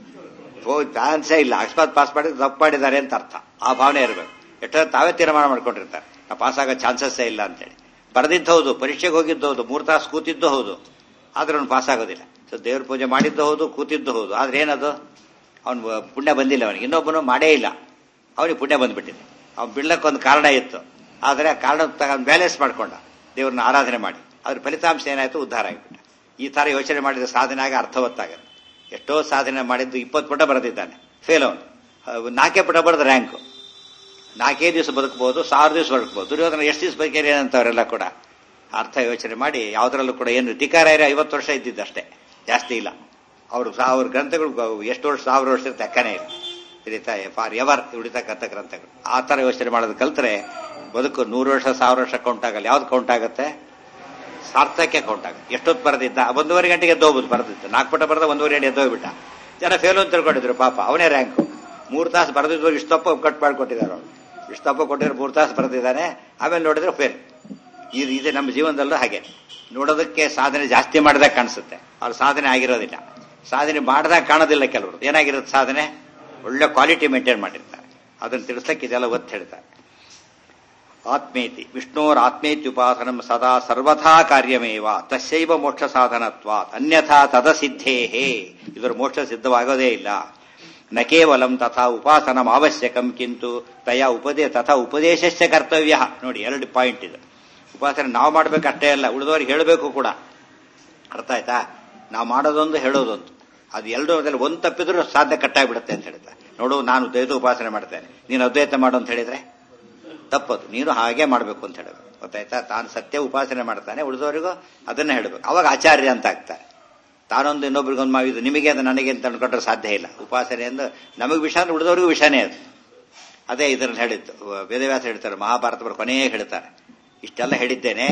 ಹೋಗಿ ಚಾನ್ಸೇ ಇಲ್ಲ ಅಕಸ್ಮಾತ್ ಪಾಸ್ ಮಾಡಿದ್ರೆ ತಪ್ಪು ಮಾಡಿದ್ದಾರೆ ಅಂತ ಅರ್ಥ ಆ ಭಾವನೆ ಇರಬೇಕು ಎಷ್ಟೋ ತಾವೇ ತೀರ್ಮಾನ ಮಾಡ್ಕೊಂಡಿರ್ತಾರೆ ನಾವು ಪಾಸ್ ಆಗೋ ಚಾನ್ಸಸ್ಸೇ ಇಲ್ಲ ಅಂತೇಳಿ ಬರೆದಿದ್ದು ಹೌದು ಪರೀಕ್ಷೆಗೆ ಹೋಗಿದ್ದು ಹೌದು ಮೂರು ತಾಸು ಕೂತಿದ್ದು ಹೌದು ಆದ್ರೆ ಅವ್ನು ಪಾಸ್ ಆಗೋದಿಲ್ಲ ಸೊ ದೇವ್ರ ಪೂಜೆ ಮಾಡಿದ್ದು ಹೌದು ಕೂತಿದ್ದು ಹೌದು ಆದ್ರೆ ಏನದು ಅವನು ಪುಣ್ಯ ಬಂದಿಲ್ಲ ಅವನಿಗೆ ಇನ್ನೊಬ್ಬನು ಮಾಡೇ ಇಲ್ಲ ಅವನಿಗೆ ಪುಣ್ಯ ಬಂದ್ಬಿಟ್ಟಿದೆ ಅವ್ನು ಬಿಡ್ಲಕ್ಕೆ ಒಂದು ಕಾರಣ ಇತ್ತು ಆದರೆ ಆ ಕಾರಣ ತಗೊಂಡು ಬ್ಯಾಲೆನ್ಸ್ ಮಾಡ್ಕೊಂಡ ದೇವ್ರನ್ನ ಆರಾಧನೆ ಮಾಡಿ ಅದ್ರ ಫಲಿತಾಂಶ ಏನಾಯ್ತು ಉದ್ಧಾರ ಆಗಿಬಿಟ್ಟ ಈ ತರ ಯೋಚನೆ ಮಾಡಿದ ಸಾಧನೆ ಆಗ ಅರ್ಥವತ್ತಾಗತ್ತೆ ಎಷ್ಟೋ ಸಾಧನೆ ಮಾಡಿದ್ದು ಇಪ್ಪತ್ತು ಪುಟ ಬರೆದಿದ್ದಾನೆ ಫೇಲ್ ಅವನು ನಾಲ್ಕೇ ಪುಟ ಬರೆದ ರ್ಯಾಂಕು ನಾಲ್ಕೇ ದಿವಸ ಬದುಕಬಹುದು ಸಾವಿರ ದಿವಸ ಬದುಕಬಹುದು ದುರ್ಯೋಧನ ಎಷ್ಟು ದಿವಸ ಬದುಕೇರಿ ಅಂತವರೆಲ್ಲ ಕೂಡ ಅರ್ಥ ಯೋಚನೆ ಮಾಡಿ ಯಾವುದರಲ್ಲೂ ಕೂಡ ಏನು ಧಿಕಾರಾಯರ ಐವತ್ತು ವರ್ಷ ಇದ್ದಿದ್ದಷ್ಟೇ ಜಾಸ್ತಿ ಇಲ್ಲ ಅವರು ಸಾವಿರ ಗ್ರಂಥಗಳು ಎಷ್ಟು ವರ್ಷ ಸಾವಿರ ವರ್ಷ ಲೆಕ್ಕನೇ ಇಲ್ಲ ಹಿಡಿತಾ ಫಾರ್ ಎವರ್ ಉಳಿತಕ್ಕಂಥ ಗ್ರಂಥಗಳು ಆ ಥರ ಯೋಚನೆ ಮಾಡೋದು ಕಲ್ತ್ರೆ ಬದುಕು ನೂರು ವರ್ಷ ಸಾವಿರ ವರ್ಷ ಕೌಂಟ್ ಆಗಲ್ಲ ಯಾವ್ದು ಕೌಂಟ್ ಆಗುತ್ತೆ ಸಾರ್ಥಕ್ಯ ಕೌಂಟ್ ಆಗುತ್ತೆ ಎಷ್ಟೊತ್ತು ಬರೆದಿದ್ದ ಒಂದೂವರೆ ಗಂಟೆಗೆ ಎದ್ದೋಗ್ಬೋದು ಬರೆದಿದ್ದು ನಾಲ್ಕು ಪುಟ ಬರೆದ ಒಂದೂವರೆ ಗಂಟೆ ಎದ್ದೋಗ್ಬಿಟ್ಟ ಜನ ಫೇಲು ಅಂತ ತಿಳ್ಕೊಂಡಿದ್ರು ಪಾಪ ಅವನೇ ರ್ಯಾಂಕು ಮೂರು ತಾಸು ಬರೆದಿದ್ದು ಇಷ್ಟಪ್ಪ ಕಟ್ ಮಾಡಿಕೊಟ್ಟಿದ್ದಾರೆ ಅವರು ಇಷ್ಟಪ್ಪ ಕೊಟ್ಟಿದ್ರು ಮೂರು ತಾಸು ಬರೆದಿದ್ದಾನೆ ಆಮೇಲೆ ನೋಡಿದ್ರೆ ಫೇಲ್ ಇದು ಇದೆ ನಮ್ಮ ಜೀವನದಲ್ಲೂ ಹಾಗೆ ನೋಡೋದಕ್ಕೆ ಸಾಧನೆ ಜಾಸ್ತಿ ಮಾಡಿದಾಗ ಕಾಣಿಸುತ್ತೆ ಅವ್ರ ಸಾಧನೆ ಆಗಿರೋದಿಲ್ಲ ಸಾಧನೆ ಮಾಡಿದಾಗ ಕಾಣೋದಿಲ್ಲ ಕೆಲವರು ಏನಾಗಿರುತ್ತೆ ಸಾಧನೆ ಒಳ್ಳೆ ಕ್ವಾಲಿಟಿ ಮೇಂಟೈನ್ ಮಾಡಿರ್ತಾರೆ ಅದನ್ನು ತಿಳಿಸಕ್ಕೆ ಇದೆಲ್ಲ ಒತ್ತು ಹೇಳ್ತಾರೆ ಆತ್ಮೇತಿ ವಿಷ್ಣೋರ್ ಆತ್ಮೇತ್ಯುಪಾಸನಂ ಸದಾ ಸರ್ವಥಾ ಕಾರ್ಯಮೇವ ತಸ್ಯೈವ ಮೋಕ್ಷ ಸಾಧನತ್ವಾತ್ ಅನ್ಯಥಾ ತದಸಿದ್ಧೇಹೇ ಇದರ ಮೋಕ್ಷ ಸಿದ್ಧವಾಗೋದೇ ಇಲ್ಲ ನ ಕೇವಲಂ ತಥಾ ಉಪಾಸನಂ ಅವಶ್ಯಕಂ ಕಿಂತು ತಯಾ ಉಪದೇ ತಥಾ ಉಪದೇಶಸ್ಯ ಕರ್ತವ್ಯ ನೋಡಿ ಎರಡು ಪಾಯಿಂಟ್ ಇದು ಉಪಾಸನೆ ನಾವು ಮಾಡ್ಬೇಕಷ್ಟೇ ಅಲ್ಲ ಉಳಿದವ್ರಿಗೆ ಹೇಳಬೇಕು ಕೂಡ ಅರ್ಥ ಆಯ್ತಾ ನಾವು ಮಾಡೋದೊಂದು ಹೇಳೋದೊಂದು ಅದು ಎರಡು ಅದ್ರಲ್ಲಿ ಒಂದು ತಪ್ಪಿದ್ರು ಸಾಧ್ಯ ಕಟ್ಟಾಗ್ಬಿಡುತ್ತೆ ಅಂತ ಹೇಳ್ತಾರೆ ನೋಡು ನಾನು ದ್ವೈತ ಉಪಾಸನೆ ಮಾಡ್ತೇನೆ ನೀನು ಅದ್ವೈತ ಮಾಡು ಅಂತ ಹೇಳಿದ್ರೆ ತಪ್ಪದು ನೀನು ಹಾಗೆ ಮಾಡಬೇಕು ಅಂತ ಹೇಳಬೇಕು ಗೊತ್ತಾಯ್ತಾ ತಾನು ಸತ್ಯ ಉಪಾಸನೆ ಮಾಡ್ತಾನೆ ಉಳಿದವರಿಗೂ ಅದನ್ನ ಹೇಳಬೇಕು ಅವಾಗ ಆಚಾರ್ಯ ಅಂತ ಆಗ್ತಾರೆ ತಾನೊಂದು ಇನ್ನೊಬ್ರಿಗೊಂದು ಮಾವಿದು ನಿಮಗೆ ಅದು ನನಗೆ ಅಂತ ಅನ್ಕೊಂಡ್ರೆ ಸಾಧ್ಯ ಇಲ್ಲ ಉಪಾಸನೆ ಅಂದ್ರೆ ನಮಗೆ ವಿಷ ಅಂದ್ರೆ ಉಳಿದವರಿಗೂ ವಿಷನೇ ಅದು ಅದೇ ಇದರಲ್ಲಿ ಹೇಳಿದ್ದು ವೇದವ್ಯಾಸ ಹೇಳ್ತಾರೆ ಮಹಾಭಾರತ ಬರ ಕೊನೆಯೇ ಹೇಳ್ತಾರೆ ಇಷ್ಟೆಲ್ಲ ಹೇಳಿದ್ದೇನೆ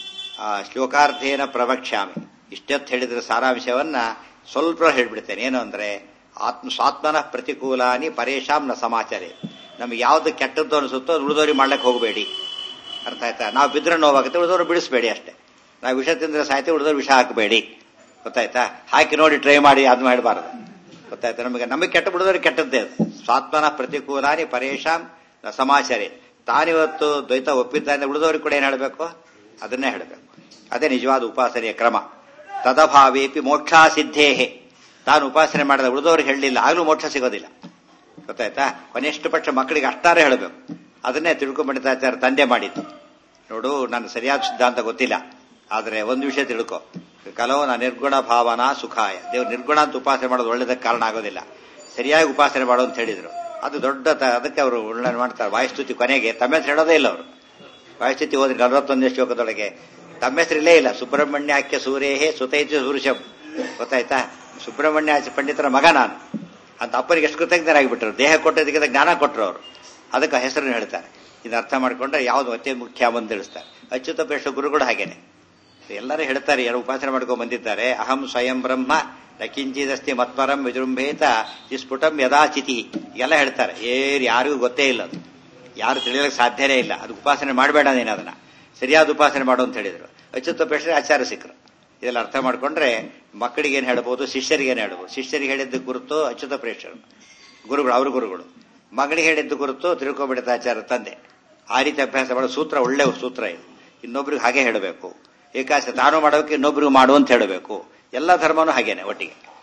ಆ ಶ್ಲೋಕಾರ್ಥೇನ ಪ್ರವಕ್ಷ್ಯಾಮಿ ಇಷ್ಟೊತ್ತು ಹೇಳಿದ್ರೆ ಸಾರಾಂಶವನ್ನ ಸ್ವಲ್ಪ ಹೇಳ್ಬಿಡ್ತೇನೆ ಏನು ಅಂದ್ರೆ ಆತ್ಮ ಸ್ವಾತ್ಮನ ಪ್ರತಿಕೂಲಾನಿ ಪರೇಶಾಂ ನ ಸಮಾಚಾರ ನಮ್ಗೆ ಯಾವ್ದು ಕೆಟ್ಟದ್ದು ಅನಿಸುತ್ತೋ ಅದು ಉಳಿದವ್ರಿಗೆ ಮಾಡ್ಲಿಕ್ಕೆ ಹೋಗಬೇಡಿ ಅರ್ಥ ಆಯ್ತಾ ನಾವು ಬಿದ್ರೆ ನೋವಾಗುತ್ತೆ ಉಳಿದವ್ರು ಬಿಡಿಸ್ಬೇಡಿ ಅಷ್ಟೇ ನಾವು ವಿಷ ತಿಂದ್ರೆ ಸಾಯ್ತಿ ಉಳಿದವ್ರು ವಿಷ ಹಾಕಬೇಡಿ ಗೊತ್ತಾಯ್ತಾ ಹಾಕಿ ನೋಡಿ ಟ್ರೈ ಮಾಡಿ ಅದು ಮಾಡಬಾರದು ಗೊತ್ತಾಯ್ತಾ ನಮಗೆ ನಮಗೆ ಕೆಟ್ಟ ಬಿಡಿದವ್ರಿಗೆ ಕೆಟ್ಟದ್ದೇ ಅದು ಸ್ವಾತ್ಮನ ಪ್ರತಿಕೂಲಾನಿ ಪರೇಶಾಂ ನ ಸಮಾಚಾರಿ ತಾನಿವತ್ತು ದ್ವೈತ ಒಪ್ಪಿದ್ದಾನೆ ಉಳಿದವ್ರಿಗೆ ಕೂಡ ಏನ್ ಹೇಳಬೇಕು ಅದನ್ನೇ ಹೇಳಬೇಕು ಅದೇ ನಿಜವಾದ ಉಪಾಸನೆಯ ಕ್ರಮ ತದಭಾವೇಪಿ ಮೋಕ್ಷಾ ಸಿದ್ಧೇಹೆ ತಾನು ಉಪಾಸನೆ ಮಾಡಿದ ಉಳಿದವ್ರಿಗೆ ಹೇಳಲಿಲ್ಲ ಆಗಲೂ ಮೋಕ್ಷ ಸಿಗೋದಿಲ್ಲ ಗೊತ್ತಾಯ್ತಾ ಕೊನೆಷ್ಟು ಪಕ್ಷ ಮಕ್ಕಳಿಗೆ ಅಷ್ಟಾರೆ ಹೇಳಬೇಕು ಅದನ್ನೇ ತಿಳ್ಕೊಂಡ್ಬಿಡ್ತಾಚಾರ ತಂದೆ ಮಾಡಿದ್ದು ನೋಡು ನನ್ನ ಸರಿಯಾದ ಸಿದ್ಧಾಂತ ಗೊತ್ತಿಲ್ಲ ಆದರೆ ಒಂದು ವಿಷಯ ತಿಳ್ಕೊ ಕಲೋನ ನಿರ್ಗುಣ ಭಾವನಾ ಸುಖಾಯ ದೇವ್ರು ನಿರ್ಗುಣ ಅಂತ ಉಪಾಸನೆ ಮಾಡೋದು ಒಳ್ಳೇದಕ್ಕೆ ಕಾರಣ ಆಗೋದಿಲ್ಲ ಸರಿಯಾಗಿ ಉಪಾಸನೆ ಮಾಡು ಅಂತ ಹೇಳಿದ್ರು ಅದು ದೊಡ್ಡ ತ- ಅದಕ್ಕೆ ಅವರು ಉಳ್ಳಾಣ ಮಾಡ್ತಾರೆ ವಾಯುಸ್ತುತಿ ಕೊನೆಗೆ ತಮ್ಮ ಹೆಸರು ಹೇಳೋದೇ ಇಲ್ಲ ಅವರು ವಾಯುಸ್ತುತಿ ಹೋದ್ರೆ ನಲವತ್ತೊಂದನೇ ಶ್ಲೋಕದೊಳಗೆ ತಮ್ಮ ಹೆಸರಿಲ್ಲೇ ಇಲ್ಲ ಸುಬ್ರಹ್ಮಣ್ಯಾಖ್ಯ ಸೂರ್ಯಹೇ ಸುತೈತಿ ಸೂರ್ಯಶಂ ಗೊತ್ತಾಯ್ತಾ ಸುಬ್ರಹ್ಮಣ್ಯ ಪಂಡಿತರ ಮಗ ನಾನು ಅಂತ ಅಪ್ಪನಿಗೆ ಎಷ್ಟು ಕೃತಜ್ಞರಾಗಿಬಿಟ್ರು ದೇಹ ಕೊಟ್ಟದಕ್ಕಿಂತ ಜ್ಞಾನ ಕೊಟ್ಟರು ಅವರು ಅದಕ್ಕೆ ಆ ಹೆಸರನ್ನು ಹೇಳ್ತಾರೆ ಇದು ಅರ್ಥ ಮಾಡ್ಕೊಂಡ್ರೆ ಯಾವ್ದು ಅತಿ ಮುಖ್ಯ ಅಂತ ತಿಳಿಸ್ತಾರೆ ಅಚ್ಯುತಪೇಶ ಗುರುಗಳು ಹಾಗೇನೆ ಎಲ್ಲರೂ ಹೇಳ್ತಾರೆ ಯಾರು ಉಪಾಸನೆ ಮಾಡ್ಕೊಂಡು ಬಂದಿದ್ದಾರೆ ಅಹಂ ಸ್ವಯಂ ಬ್ರಹ್ಮ ನ ಕಿಂಚಿದಸ್ತಿ ಮತ್ಪರಂ ವಿಜೃಂಭೇತ ಸ್ಫುಟಂ ಯದಾಚಿತಿ ಎಲ್ಲ ಹೇಳ್ತಾರೆ ಏರ್ ಯಾರಿಗೂ ಗೊತ್ತೇ ಇಲ್ಲ ಅದು ಯಾರು ತಿಳಿಯಲಿಕ್ಕೆ ಸಾಧ್ಯನೇ ಇಲ್ಲ ಅದು ಉಪಾಸನೆ ಮಾಡಬೇಡ ನೀನು ಅದನ್ನ ಸರಿಯಾದ ಉಪಾಸನೆ ಮಾಡು ಅಂತ ಹೇಳಿದ್ರು ಅಚ್ಯುತ ಪೇಶ್ರೆ ಆಚಾರ್ಯ ಸಿಕ್ಕರು ಇದೆಲ್ಲ ಅರ್ಥ ಮಾಡ್ಕೊಂಡ್ರೆ ಮಕ್ಕಳಿಗೆ ಏನ್ ಹೇಳ್ಬೋದು ಶಿಷ್ಯರಿಗೆ ಏನ್ ಹೇಳ್ಬೋದು ಶಿಷ್ಯರಿಗೆ ಹೇಳಿದ್ದು ಗುರುತು ಅಚ್ಯುತ ಪ್ರೇಷರು ಗುರುಗಳು ಅವ್ರ ಗುರುಗಳು ಮಗಳಿಗೆ ಹೇಳಿದ್ದು ಗುರುತು ತಿರುಕೋಬಿಡತಾಚಾರ್ಯ ತಂದೆ ಆ ರೀತಿ ಅಭ್ಯಾಸ ಮಾಡೋ ಸೂತ್ರ ಒಳ್ಳೆ ಸೂತ್ರ ಇದು ಇನ್ನೊಬ್ರಿಗೆ ಹಾಗೆ ಹೇಳಬೇಕು ಏಕಾಶ ತಾನು ಮಾಡೋಕೆ ಇನ್ನೊಬ್ರಿಗೆ ಮಾಡು ಅಂತ ಹೇಳಬೇಕು ಎಲ್ಲ ಧರ್ಮನೂ ಹಾಗೇನೆ ಒಟ್ಟಿಗೆ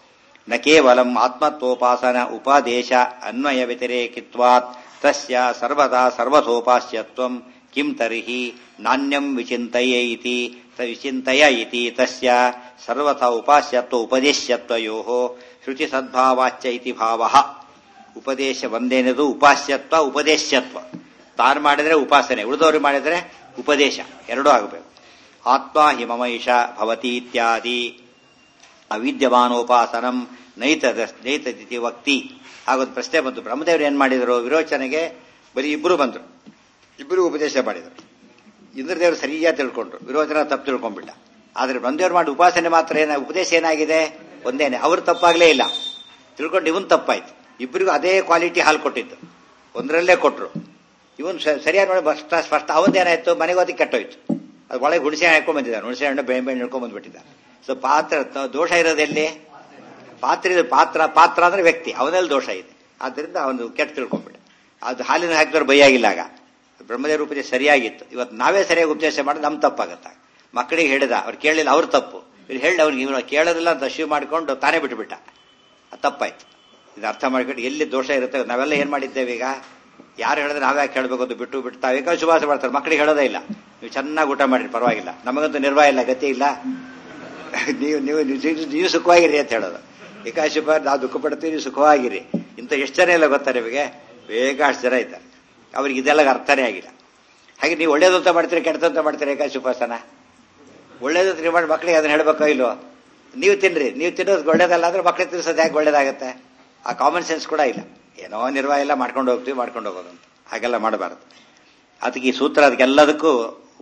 ನ ಕೇವಲಂ ಆತ್ಮತ್ವೋಪಾಸನ ಉಪದೇಶ ಅನ್ವಯ ವ್ಯತಿರೇಕಿತ್ವಾತ್ ತಸ್ಯ ಸರ್ವದಾ ಸರ್ವಥೋಪಾಸ್ಯತ್ವಂ ಕಿಂ ತರ್ಹಿ ನಾಣ್ಯಂ ವಿಚಿಂತಯ ಇತಿ ವಿಚಿಂತಯ ಇತಿ ತಸ್ಯ ಸರ್ವಥ ಉಪಾಸ್ಯತ್ವ ಉಪದೇಶ್ಯತ್ವಯೋ ಶ್ರುತಿ ಸದ್ಭಾವಾಚ್ಯ ಇತಿ ಭಾವ ಉಪದೇಶ ಒಂದೇನದು ಉಪಾಸ್ಯತ್ವ ಉಪದೇಶ್ಯತ್ವ ತಾನು ಮಾಡಿದ್ರೆ ಉಪಾಸನೆ ಉಳಿದವರು ಮಾಡಿದ್ರೆ ಉಪದೇಶ ಎರಡೂ ಆಗಬೇಕು ಆತ್ಮ ಹಿಮಮೈಷ ಭವತಿ ಇತ್ಯಾದಿ ಅವಿದ್ಯಮಾನೋಪಾಸನಂ ನೈತದ ನೈತದಿತಿ ವಕ್ತಿ ಹಾಗೊಂದು ಪ್ರಶ್ನೆ ಬಂತು ಬ್ರಹ್ಮದೇವರು ಏನ್ ಮಾಡಿದ್ರು ವಿರೋಚನೆಗೆ ಬರೀ ಇಬ್ಬರು ಬಂದ್ರು ಇಬ್ಬರು ಉಪದೇಶ ಮಾಡಿದರು ಇಂದ್ರದೇವರು ಸರಿಯಾಗಿ ತಿಳ್ಕೊಂಡ್ರು ವಿರೋಚನ ತಪ್ಪು ತಿಳ್ಕೊಂಡ್ಬಿಟ್ಟ ಆದ್ರೆ ಬ್ರಹ್ಮದೇವರು ಮಾಡಿ ಉಪಾಸನೆ ಮಾತ್ರ ಏನ ಉಪದೇಶ ಏನಾಗಿದೆ ಒಂದೇನೆ ಅವ್ರು ತಪ್ಪಾಗ್ಲೇ ಇಲ್ಲ ತಿಳ್ಕೊಂಡು ಇವನ್ ತಪ್ಪಾಯ್ತು ಇಬ್ಬರಿಗೂ ಅದೇ ಕ್ವಾಲಿಟಿ ಹಾಲು ಕೊಟ್ಟಿದ್ದು ಒಂದರಲ್ಲೇ ಕೊಟ್ರು ಇವನ್ ಸರಿಯಾಗಿ ನೋಡಿ ಸ್ಪಷ್ಟ ಸ್ಪಷ್ಟ ಅವಂದೇನಾಯ್ತು ಮನೆಗೆ ಹೋಗಿ ಕೆಟ್ಟೋಯ್ತು ಅದು ಒಳಗೆ ಹುಣಸೆ ಹಾಕೊಂಡ್ ಬಂದಿದ್ದಾನೆ ಹುಣಸೆ ಹಣ್ಣು ಬೇಳೆ ಬೇಳೆ ಹಿಡ್ಕೊಂಡ್ ಬಂದ್ಬಿಟ್ಟಿದ್ದ ಸೊ ಪಾತ್ರ ದೋಷ ಇರೋದೆಲ್ಲಿ ಪಾತ್ರ ಇದು ಪಾತ್ರ ಪಾತ್ರ ಅಂದ್ರೆ ವ್ಯಕ್ತಿ ಅವನಲ್ಲಿ ದೋಷ ಇದೆ ಆದ್ರಿಂದ ಅವನು ಕೆಟ್ಟ ತಿಳ್ಕೊಂಡ್ಬಿಟ್ಟ ಅದು ಹಾಲಿನ ಹಾಕಿದವ್ರು ಬೈಯಾಗಿಲ್ಲ ಆಗ ಬ್ರಹ್ಮದೇವ್ರ ಉಪದೇಶ ಸರಿಯಾಗಿತ್ತು ಇವತ್ತು ನಾವೇ ಸರಿಯಾಗಿ ಉಪದೇಶ ಮಾಡಿದ್ರೆ ನಮ್ ತಪ್ಪಾಗತ್ತ ಮಕ್ಕಳಿಗೆ ಹೇಳಿದ ಅವ್ರು ಕೇಳಿಲ್ಲ ಅವ್ರ ತಪ್ಪು ಇವ್ರು ಹೇಳಿ ಅವ್ನಿಗೆ ಇವನು ಕೇಳೋದಿಲ್ಲ ಅಂತ ಅಶೀವ್ ಮಾಡ್ಕೊಂಡು ತಾನೇ ಬಿಟ್ಬಿಟ್ಟ ಅದು ತಪ್ಪಾಯ್ತು ಇದು ಅರ್ಥ ಮಾಡ್ಕೊಂಡು ಎಲ್ಲಿ ದೋಷ ಇರುತ್ತೆ ನಾವೆಲ್ಲ ಏನ್ ಮಾಡಿದ್ದೇವೆ ಈಗ ಯಾರು ಹೇಳಿದ್ರೆ ನಾವೇ ಕೇಳಬೇಕು ಅಂತ ಬಿಟ್ಟು ಬಿಟ್ಟು ತಾವೇ ಶುಭಾಸ ಮಾಡ್ತಾರೆ ಮಕ್ಕಳಿಗೆ ಹೇಳೋದೇ ಇಲ್ಲ ನೀವು ಚೆನ್ನಾಗಿ ಊಟ ಮಾಡಿರಿ ಪರವಾಗಿಲ್ಲ ನಮಗಂತೂ ನಿರ್ವಾಹ ಇಲ್ಲ ಗತಿ ಇಲ್ಲ ನೀವು ನೀವು ನೀವು ಸುಖವಾಗಿರಿ ಅಂತ ಹೇಳೋದು ಏಕಾಶುಭ ನಾವು ದುಃಖ ಪಡ್ತೀವಿ ನೀವು ಸುಖವಾಗಿರಿ ಇಂಥ ಎಷ್ಟು ಜನ ಇಲ್ಲ ಗೊತ್ತಾ ನಿಮಗೆ ಬೇಕಾಷ್ಟು ಜನ ಇದ್ದಾರೆ ಅವ್ರಿಗೆ ಇದೆಲ್ಲ ಅರ್ಥನೇ ಆಗಿಲ್ಲ ಹಾಗೆ ನೀವು ಒಳ್ಳೇದು ಅಂತ ಮಾಡ್ತೀರಿ ಕೆಟ್ಟದ್ದು ಅಂತ ಮಾಡ್ತೀರಿ ಏಕಾಶುಪಾಸನ ಒಳ್ಳೇದು ನೀವು ಮಾಡಿ ಮಕ್ಕಳಿಗೆ ಅದನ್ನ ಹೇಳ್ಬೇಕೋ ಇಲ್ವೋ ನೀವು ತಿನ್ರಿ ನೀವು ತಿನ್ನೋದು ಒಳ್ಳೇದಲ್ಲ ಅಂದ್ರೆ ಮಕ್ಕಳಿಗೆ ತಿನ್ಸೋದು ಯಾಕೆ ಒಳ್ಳೇದಾಗತ್ತೆ ಆ ಕಾಮನ್ ಸೆನ್ಸ್ ಕೂಡ ಇಲ್ಲ ಏನೋ ನಿರ್ವಾಹ ಎಲ್ಲ ಮಾಡ್ಕೊಂಡು ಹೋಗ್ತೀವಿ ಮಾಡ್ಕೊಂಡು ಹೋಗೋದು ಅಂತ ಹಾಗೆಲ್ಲ ಮಾಡಬಾರದು ಅದಕ್ಕೆ ಈ ಸೂತ್ರ ಅದಕ್ಕೆಲ್ಲದಕ್ಕೂ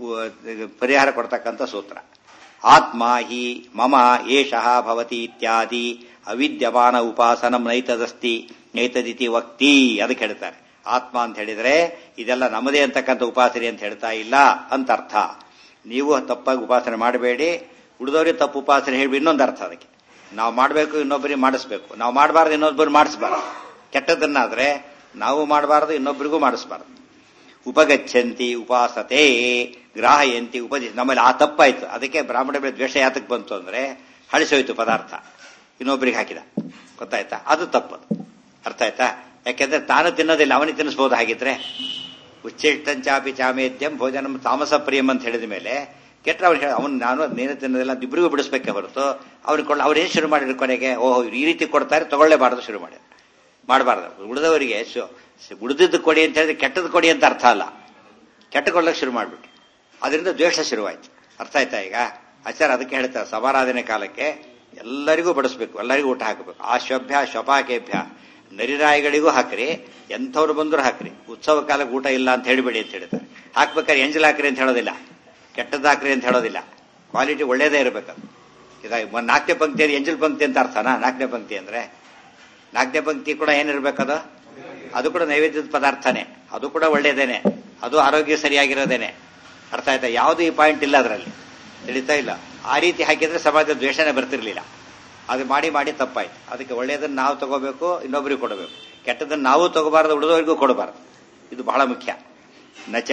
ಪರಿಹಾರ ಕೊಡ್ತಕ್ಕಂಥ ಸೂತ್ರ ಆತ್ಮ ಹಿ ಮಮ ಏಷಃ ಭವತಿ ಇತ್ಯಾದಿ ಅವಿದ್ಯಮಾನ ಉಪಾಸನಂ ನೈತದಸ್ತಿ ನೈತದಿತಿ ವಕ್ತಿ ಅದಕ್ಕೆ ಹೇಳ್ತಾರೆ ಆತ್ಮ ಅಂತ ಹೇಳಿದ್ರೆ ಇದೆಲ್ಲ ನಮ್ಮದೇ ಅಂತಕ್ಕಂಥ ಉಪಾಸನೆ ಅಂತ ಹೇಳ್ತಾ ಇಲ್ಲ ಅಂತ ಅರ್ಥ ನೀವು ತಪ್ಪಾಗಿ ಉಪಾಸನೆ ಮಾಡಬೇಡಿ ಉಳಿದವ್ರಿಗೆ ತಪ್ಪು ಉಪಾಸನೆ ಹೇಳಿ ಇನ್ನೊಂದು ಅರ್ಥ ಅದಕ್ಕೆ ನಾವು ಮಾಡಬೇಕು ಇನ್ನೊಬ್ಬರಿಗೆ ಮಾಡಿಸ್ಬೇಕು ನಾವು ಮಾಡಬಾರ್ದು ಇನ್ನೊಬ್ಬರು ಮಾಡಿಸ್ಬಾರ್ದು ಕೆಟ್ಟದನ್ನಾದ್ರೆ ನಾವು ಮಾಡಬಾರ್ದು ಇನ್ನೊಬ್ಬರಿಗೂ ಮಾಡಿಸ್ಬಾರ್ದು ಉಪಗಚ್ಚಂತಿ ಉಪಾಸತೆ ಗ್ರಾಹಯಂತಿ ಉಪದೇಶ ನಮ್ಮಲ್ಲಿ ಆ ತಪ್ಪಾಯ್ತು ಅದಕ್ಕೆ ಬ್ರಾಹ್ಮಣ ಬೆಳೆ ದ್ವೇಷ ಯಾತಕ್ಕೆ ಬಂತು ಅಂದ್ರೆ ಹಳಿಸೋಯ್ತು ಪದಾರ್ಥ ಇನ್ನೊಬ್ಬರಿಗೆ ಹಾಕಿದ ಗೊತ್ತಾಯ್ತಾ ಅದು ತಪ್ಪು ಅರ್ಥ ಆಯ್ತಾ ಯಾಕೆಂದ್ರೆ ತಾನು ತಿನ್ನೋದಿಲ್ಲ ಅವನಿಗೆ ತಿನ್ನಿಸ್ಬೋದು ಹಾಗಿದ್ರೆ ಉಚ್ಚಿಷ್ಟಂಚಾಪಿ ಚಾಮೇದ್ಯಂ ಭೋಜನಂ ತಾಮಸ ಪ್ರಿಯಂ ಅಂತ ಹೇಳಿದ ಮೇಲೆ ಕೆಟ್ಟ ಅವ್ನು ಹೇಳ ಅವನು ನಾನು ನೀನು ತಿನ್ನೋದಿಲ್ಲ ಇಬ್ಬರಿಗೂ ಬಿಡಿಸ್ಬೇಕೆ ಹೊರತು ಅವ್ರಿಗೆ ಕೊಳ್ಳ ಅವ್ರೇನು ಶುರು ಮಾಡಿದ್ರು ಕೊನೆಗೆ ಓಹೋ ಈ ರೀತಿ ಕೊಡ್ತಾರೆ ತಗೊಳ್ಳೇಬಾರದು ಶುರು ಮಾಡಿ ಮಾಡಬಾರ್ದು ಉಳಿದವರಿಗೆ ಉಳಿದಿದ್ದು ಕೊಡಿ ಅಂತ ಹೇಳಿದ್ರೆ ಕೆಟ್ಟದ್ದು ಕೊಡಿ ಅಂತ ಅರ್ಥ ಅಲ್ಲ ಕೆಟ್ಟ ಕೊಡ್ಲಕ್ಕೆ ಶುರು ಮಾಡಿಬಿಟ್ಟು ಅದರಿಂದ ದ್ವೇಷ ಶುರುವಾಯ್ತು ಅರ್ಥ ಆಯ್ತಾ ಈಗ ಆಚಾರ ಅದಕ್ಕೆ ಹೇಳ್ತಾರೆ ಸಮಾರಾಧನೆ ಕಾಲಕ್ಕೆ ಎಲ್ಲರಿಗೂ ಬಡಿಸ್ಬೇಕು ಎಲ್ಲರಿಗೂ ಊಟ ಹಾಕಬೇಕು ಆ ಶ್ವಭ್ಯ ಶ್ವಪಾಕೇಭ್ಯ ನರಿರಾಯಿಗಳಿಗೂ ಹಾಕ್ರಿ ಎಂಥವ್ರು ಬಂದ್ರು ಹಾಕ್ರಿ ಉತ್ಸವ ಕಾಲಕ್ಕೆ ಊಟ ಇಲ್ಲ ಅಂತ ಹೇಳಿಬೇಡಿ ಅಂತ ಹೇಳ್ತಾರೆ ಹಾಕ್ಬೇಕಾದ್ರೆ ಎಂಜಲ್ ಹಾಕ್ರಿ ಅಂತ ಹೇಳೋದಿಲ್ಲ ಕೆಟ್ಟದ್ದು ಹಾಕ್ರಿ ಅಂತ ಹೇಳೋದಿಲ್ಲ ಕ್ವಾಲಿಟಿ ಒಳ್ಳೇದೇ ಇರಬೇಕದು ಇದಾಗ ನಾಲ್ಕನೇ ಪಂಕ್ತಿ ಅದು ಎಂಜಲ್ ಪಂಕ್ತಿ ಅಂತ ಅರ್ಥನಾ ನಾಲ್ಕನೇ ಪಂಕ್ತಿ ಅಂದ್ರೆ ನಾಲ್ಕನೇ ಪಂಕ್ತಿ ಕೂಡ ಏನಿರ್ಬೇಕದು ಅದು ಕೂಡ ನೈವೇದ್ಯದ ಪದಾರ್ಥನೇ ಅದು ಕೂಡ ಒಳ್ಳೇದೇನೆ ಅದು ಆರೋಗ್ಯ ಸರಿಯಾಗಿರೋದೇನೆ ಅರ್ಥ ಆಯ್ತಾ ಯಾವುದು ಈ ಪಾಯಿಂಟ್ ಇಲ್ಲ ಅದರಲ್ಲಿ ತಿಳಿತಾ ಇಲ್ಲ ಆ ರೀತಿ ಹಾಕಿದ್ರೆ ಸಮಾಜದ ದ್ವೇಷನೇ ಬರ್ತಿರ್ಲಿಲ್ಲ ಅದು ಮಾಡಿ ಮಾಡಿ ತಪ್ಪಾಯ್ತು ಅದಕ್ಕೆ ಒಳ್ಳೆಯದನ್ನ ನಾವು ತಗೋಬೇಕು ಇನ್ನೊಬ್ಬರಿಗೆ ಕೊಡಬೇಕು ಕೆಟ್ಟದನ್ನ ನಾವು ತಗೋಬಾರದು ಉಳಿದವರಿಗೂ ಕೊಡಬಾರದು ಇದು ಬಹಳ ಮುಖ್ಯ ನಚ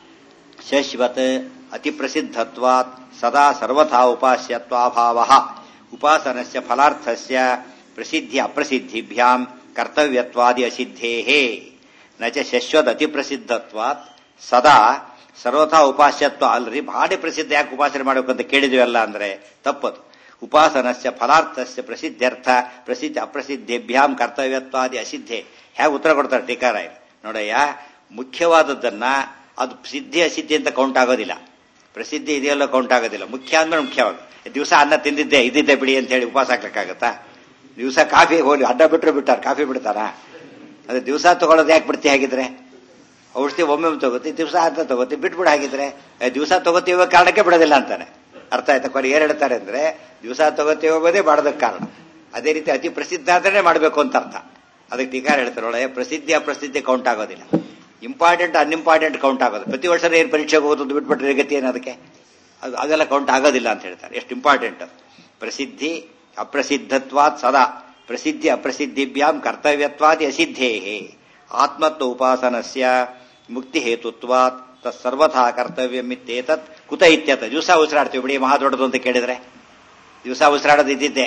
ಶಶ್ವತ್ ಅತಿ ಪ್ರಸಿದ್ಧತ್ವಾತ್ ಸದಾ ಸರ್ವಥಾ ಉಪಾಸ್ಯತ್ವಾಭಾವ ಉಪಾಸನಸ್ಯ ಫಲಾರ್ಥಸ್ಯ ಪ್ರಸಿದ್ಧಿ ಅಪ್ರಸಿದ್ಧಿಭ್ಯಾಂ ಕರ್ತವ್ಯತ್ವಾದಿ ಅಸಿದ್ಧೇ ನಚ ಶಶ್ವತ್ ಅತಿ ಪ್ರಸಿದ್ಧತ್ವಾತ್ ಸದಾ ಸರ್ವಥಾ ಉಪಾಸ್ಯತ್ವ ಅಲ್ರಿ ಭಾರಿ ಪ್ರಸಿದ್ಧ ಯಾಕೆ ಉಪಾಸನೆ ಮಾಡಬೇಕು ಅಂತ ಕೇಳಿದ್ವಲ್ಲ ಅಂದ್ರೆ ತಪ್ಪದು ಉಪಾಸನಸ್ಯ ಫಲಾರ್ಥಸ್ಯ ಪ್ರಸಿದ್ಧ್ಯರ್ಥ ಪ್ರಸಿದ್ಧ ಅಪ್ರಸಿದ್ಧಿಭ್ಯಾಂ ಕರ್ತವ್ಯತ್ವಾದಿ ಅಸಿದ್ಧೆ ಹೇಗೆ ಉತ್ತರ ಕೊಡ್ತಾರೆ ಟೀಕಾರಾಯ ನೋಡಯ್ಯ ಮುಖ್ಯವಾದದ್ದನ್ನ ಅದು ಸಿದ್ಧಿ ಅಸಿದ್ಧಿ ಅಂತ ಕೌಂಟ್ ಆಗೋದಿಲ್ಲ ಪ್ರಸಿದ್ಧಿ ಇದೆಯಲ್ಲ ಕೌಂಟ್ ಆಗೋದಿಲ್ಲ ಮುಖ್ಯ ಅಂದ್ರೆ ಮುಖ್ಯವಾಗಿ ದಿವಸ ಅನ್ನ ತಿಂದಿದ್ದೆ ಇದ್ದಿದ್ದೆ ಬಿಡಿ ಅಂತ ಹೇಳಿ ಉಪವಾಸ ಹಾಕ್ಲಿಕ್ಕಾಗತ್ತಾ ದಿವಸ ಕಾಫಿ ಹೋಗಿ ಅಡ್ಡ ಬಿಟ್ಟರು ಬಿಟ್ಟಾರ ಕಾಫಿ ಬಿಡ್ತಾರ ಅದೇ ದಿವಸ ತಗೊಳ್ಳೋದು ಯಾಕೆ ಬಿಡ್ತಿ ಹಾಗಿದ್ರೆ ಔಷಧಿ ಒಮ್ಮೆ ತಗೋತಿ ದಿವಸ ಅಂತ ತಗೋತಿ ಬಿಟ್ಬಿಡು ಹಾಗಿದ್ರೆ ದಿವಸ ತಗೋತೀವ ಕಾರಣಕ್ಕೆ ಬಿಡೋದಿಲ್ಲ ಅಂತಾನೆ ಅರ್ಥ ಆಯ್ತಾ ಕೊನೆ ಏನ್ ಹೇಳ್ತಾರೆ ಅಂದ್ರೆ ದಿವಸ ತಗೋತೀವಿ ಹೋಗೋದೇ ಮಾಡೋದಕ್ಕೆ ಕಾರಣ ಅದೇ ರೀತಿ ಅತಿ ಪ್ರಸಿದ್ಧ ಆದ್ರೆ ಮಾಡಬೇಕು ಅಂತ ಅರ್ಥ ಅದಕ್ಕೆ ಟೀಕಾರ ಹೇಳ್ತಾರೆ ಒಳ್ಳೆ ಪ್ರಸಿದ್ಧಿ ಅಪ್ರಸಿದ್ಧಿ ಕೌಂಟ್ ಆಗೋದಿಲ್ಲ ಇಂಪಾರ್ಟೆಂಟ್ ಅನ್ಇಂಪಾರ್ಟೆಂಟ್ ಕೌಂಟ್ ಆಗೋದು ಪ್ರತಿ ವರ್ಷ ಏನು ಪರೀಕ್ಷೆಗೆ ಹೋಗೋದು ಬಿಟ್ಬಿಟ್ರೆ ಗತಿ ಏನು ಅದಕ್ಕೆ ಅದು ಅದೆಲ್ಲ ಕೌಂಟ್ ಆಗೋದಿಲ್ಲ ಅಂತ ಹೇಳ್ತಾರೆ ಎಷ್ಟು ಇಂಪಾರ್ಟೆಂಟ್ ಪ್ರಸಿದ್ಧಿ ಅಪ್ರಸಿದ್ಧತ್ವಾತ್ ಸದಾ ಪ್ರಸಿದ್ಧಿ ಅಪ್ರಸಿದ್ಧಿಭ್ಯಾಂ ಕರ್ತವ್ಯತ್ವಾದಿ ಅಸಿದ್ಧೇ ಆತ್ಮತ್ವ ಉಪಾಸನಸ್ಯ ಮುಕ್ತಿ ಹೇತುತ್ವಾತ್ ತತ್ಸರ್ವಥಾ ಕರ್ತವ್ಯಮಿತ್ತೇತತ್ ಕುತ ಇತ್ಯತ ದಿವಸ ಉಸಿರಾಡ್ತೀವಿ ಬಿಡಿ ಮಹಾ ದೊಡ್ಡದು ಅಂತ ಕೇಳಿದ್ರೆ ದಿವಸ ಉಸಿರಾಡೋದು ಇದ್ದಿದ್ದೆ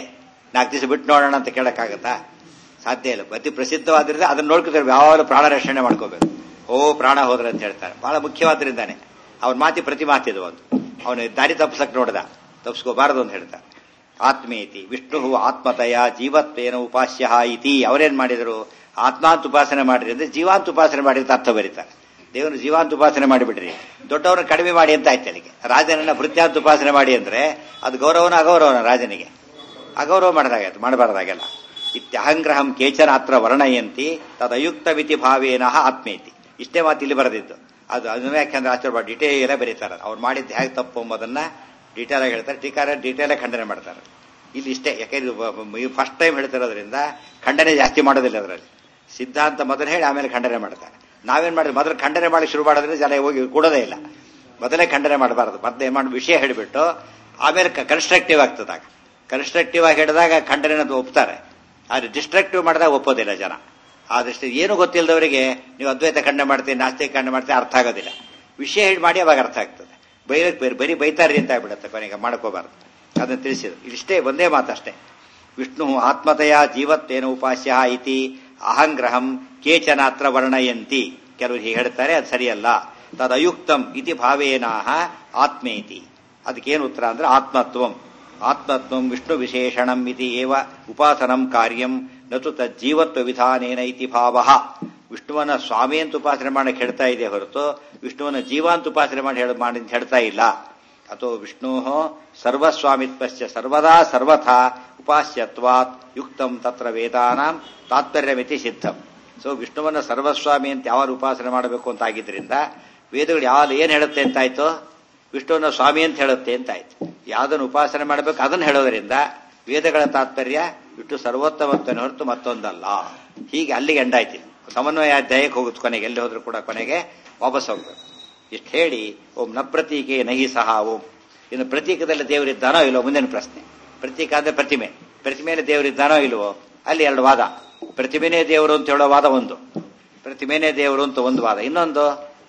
ನಾಲ್ಕು ದಿವಸ ಬಿಟ್ಟು ನೋಡೋಣ ಅಂತ ಕೇಳಕ್ಕಾಗತ್ತಾ ಸಾಧ್ಯ ಇಲ್ಲ ಅತಿ ಪ್ರಸಿದ್ಧವಾದ್ರಿಂದ ಅದನ್ನ ನೋಡ್ಕೊತಾರೆ ಯಾವಾಗಲೂ ಪ್ರಾಣ ರಕ್ಷಣೆ ಮಾಡ್ಕೋಬೇಕು ಓ ಪ್ರಾಣ ಹೋದ್ರೆ ಅಂತ ಹೇಳ್ತಾರೆ ಬಹಳ ಮುಖ್ಯವಾದ್ರಿಂದಾನೆ ಅವನ ಮಾತಿ ಪ್ರತಿ ಮಾತಿದು ಒಂದು ಅವನು ದಾರಿ ತಪ್ಪಿಸಕ್ ನೋಡ್ದ ತಪ್ಪಿಸ್ಕೋಬಾರದು ಅಂತ ಹೇಳ್ತಾರೆ ಆತ್ಮೇತಿ ವಿಷ್ಣು ಆತ್ಮತಯ ಜೀವತ್ವೇನ ಉಪಾಸ್ಯ ಇತಿ ಅವರೇನ್ ಮಾಡಿದರು ಆತ್ಮಾಂತ ಉಪಾಸನೆ ಮಾಡಿರಿ ಅಂದ್ರೆ ಜೀವಾಂತ ಉಪಾಸನೆ ಮಾಡಿ ಅಂತ ಅರ್ಥ ಬರೀತಾರೆ ದೇವರ ಜೀವಾಂತ ಉಪಾಸನೆ ಮಾಡಿಬಿಡ್ರಿ ದೊಡ್ಡವ್ರನ್ನ ಕಡಿಮೆ ಮಾಡಿ ಅಂತ ಆಯ್ತು ಅಲ್ಲಿಗೆ ರಾಜನನ್ನ ಭೃತ್ಯಾಂತ ಉಪಾಸನೆ ಮಾಡಿ ಅಂದ್ರೆ ಅದು ಗೌರವನ ಅಗೌರವನ ರಾಜನಿಗೆ ಅಗೌರವ ಮಾಡದಾಗತ್ತೆ ಮಾಡಬಾರ್ದಾಗೆಲ್ಲ ಇತ್ಯಹಂಗ್ರಹಂ ಕೇಚನ ಅತ್ರ ವರ್ಣಯಂತಿ ತದಯುಕ್ತ ಮಿತಿ ಭಾವೇನ ಆತ್ಮೇತಿ ಇಷ್ಟೇ ಮಾತು ಇಲ್ಲಿ ಬರೆದಿದ್ದು ಅದು ಅದನ್ನ ಯಾಕೆಂದ್ರೆ ಆಚಾರ್ಯ ಡಿಟೇಲ್ ಬರೀತಾರೆ ಅವ್ರು ಮಾಡಿದ್ದು ಹೇಗೆ ತಪ್ಪು ಎಂಬುದನ್ನ ಡೀಟೇಲ್ ಆಗಿ ಹೇಳ್ತಾರೆ ಟೀಕಾರ ಡೀಟೇಲ್ ಖಂಡನೆ ಮಾಡ್ತಾರೆ ಇಲ್ಲಿ ಇಷ್ಟೇ ಯಾಕೆಂದ್ರೆ ಫಸ್ಟ್ ಟೈಮ್ ಹೇಳ್ತಿರೋದ್ರಿಂದ ಖಂಡನೆ ಜಾಸ್ತಿ ಮಾಡೋದಿಲ್ಲ ಅದರಲ್ಲಿ ಸಿದ್ಧಾಂತ ಮೊದಲು ಹೇಳಿ ಆಮೇಲೆ ಖಂಡನೆ ಮಾಡ್ತಾರೆ ನಾವೇನ್ ಮಾಡಿದ್ವಿ ಮೊದಲು ಖಂಡನೆ ಮಾಡಿ ಶುರು ಮಾಡಿದ್ರೆ ಜನ ಹೋಗಿ ಕೂಡೋದೇ ಇಲ್ಲ ಮೊದಲೇ ಖಂಡನೆ ಮಾಡಬಾರದು ಮತ್ತೆ ಏನ್ ಮಾಡಿ ವಿಷಯ ಹೇಳಿಬಿಟ್ಟು ಆಮೇಲೆ ಕನ್ಸ್ಟ್ರಕ್ಟಿವ್ ಆಗ್ತದಾಗ ಕನ್ಸ್ಟ್ರಕ್ಟಿವ್ ಆಗಿ ಹೇಳಿದಾಗ ಖಂಡನೆ ಒಪ್ತಾರೆ ಆದ್ರೆ ಡಿಸ್ಟ್ರಕ್ಟಿವ್ ಮಾಡಿದಾಗ ಒಪ್ಪೋದಿಲ್ಲ ಜನ ಆದಷ್ಟು ಏನು ಗೊತ್ತಿಲ್ಲದವರಿಗೆ ನೀವು ಅದ್ವೈತ ಖಂಡನೆ ಮಾಡ್ತೀವಿ ನಾಸ್ತಿಕ ಖಂಡನೆ ಮಾಡ್ತೀವಿ ಅರ್ಥ ಆಗೋದಿಲ್ಲ ವಿಷಯ ಹೇಳಿ ಮಾಡಿ ಅವಾಗ ಅರ್ಥ ಆಗ್ತದೆ ಬೈರಕ್ ಬೇರೆ ಬರೀ ಬೈತಾರಿ ಅಂತ ಆಗ್ಬಿಡುತ್ತೆ ಕೊನೆಗೆ ಮಾಡ್ಕೋಬಾರ್ದು ಅದನ್ನು ತಿಳಿಸಿದ್ರು ಇಷ್ಟೇ ಒಂದೇ ಮಾತಷ್ಟೇ ವಿಷ್ಣು ಆತ್ಮತಯ ಜೀವತ್ತೇನ ಉಪಾಸ್ಯ ಇತಿ ಅಹಂಗ್ರಹಂ ಕೇಚನ ಅತ್ರ ವರ್ಣಯಂತಿ ಕೆಲವರು ಹೀಗೆ ಹೇಳ್ತಾರೆ ಅದು ಸರಿಯಲ್ಲ ತದಯುಕ್ತಂ ಇತಿ ಭಾವೇನಾಹ ಆತ್ಮೇತಿ ಅದಕ್ಕೇನು ಉತ್ತರ ಅಂದ್ರೆ ಆತ್ಮತ್ವಂ ಆತ್ಮತ್ವಂ ವಿಷ್ಣು ವಿಶೇಷಣಂ ಇತಿ ಏವ ಉಪಾಸನಂ ಕಾರ್ಯಂ ನತು ತಜ್ಜೀವತ್ವ ವಿಧಾನೇನ ಇತಿ ಭಾವ ವಿಷ್ಣುವನ್ನ ಸ್ವಾಮಿ ಅಂತ ಉಪಾಸನೆ ಮಾಡಕ್ಕೆ ಹೇಳ್ತಾ ಇದೆ ಹೊರತು ವಿಷ್ಣುವನ್ನ ಜೀವಾಂತ ಉಪಾಸನೆ ಮಾಡಿ ಹೇಳ ಮಾಡಿ ಅಂತ ಹೇಳ್ತಾ ಇಲ್ಲ ಅಥವಾ ವಿಷ್ಣು ಸರ್ವಸ್ವಾಮಿತ್ವಸ್ಯ ಸರ್ವದಾ ಸರ್ವಥಾ ಉಪಾಸ್ಯತ್ವಾತ್ ಯುಕ್ತಂ ತತ್ರ ವೇದಾನಾಂ ತಾತ್ಪರ್ಯಮಿತಿ ಸಿದ್ಧಂ ಸೊ ವಿಷ್ಣುವನ್ನ ಸರ್ವಸ್ವಾಮಿ ಅಂತ ಯಾವ ಉಪಾಸನೆ ಮಾಡಬೇಕು ಅಂತ ಆಗಿದ್ರಿಂದ ವೇದಗಳು ಯಾವ ಏನ್ ಹೇಳುತ್ತೆ ಅಂತಾಯ್ತು ವಿಷ್ಣುವನ್ನ ಸ್ವಾಮಿ ಅಂತ ಹೇಳುತ್ತೆ ಅಂತಾಯ್ತು ಯಾವ್ದನ್ನು ಉಪಾಸನೆ ಮಾಡಬೇಕು ಅದನ್ನು ಹೇಳೋದ್ರಿಂದ ವೇದಗಳ ತಾತ್ಪರ್ಯ ವಿಷ್ಣು ಸರ್ವೋತ್ತಮತ್ವನ ಹೊರತು ಮತ್ತೊಂದಲ್ಲ ಹೀಗೆ ಅಲ್ಲಿಗೆ ಎಂಡಾಯ್ತು ಸಮನ್ವಯ ಅಧ್ಯಾಯಕ್ಕೆ ಹೋಗುತ್ತೆ ಕೊನೆಗೆ ಎಲ್ಲಿ ಹೋದ್ರೂ ಕೂಡ ಕೊನೆಗೆ ವಾಪಸ್ ಹೋಗ್ಬೇಕು ಇಷ್ಟು ಹೇಳಿ ಓಂ ನ ಪ್ರತೀಕೆ ನಹಿ ಸಹ ಓಂ ಇನ್ನು ಪ್ರತೀಕದಲ್ಲಿ ದೇವರಿದ್ದಾನೋ ಇಲ್ವೋ ಮುಂದಿನ ಪ್ರಶ್ನೆ ಪ್ರತೀಕ ಅಂದ್ರೆ ಪ್ರತಿಮೆ ಪ್ರತಿಮೆಯಲ್ಲಿ ದೇವರಿದ್ದಾನೋ ಇಲ್ವೋ ಅಲ್ಲಿ ಎರಡು ವಾದ ಪ್ರತಿಮೆನೇ ದೇವರು ಅಂತ ಹೇಳೋ ವಾದ ಒಂದು ಪ್ರತಿಮೆನೇ ದೇವರು ಅಂತ ಒಂದು ವಾದ ಇನ್ನೊಂದು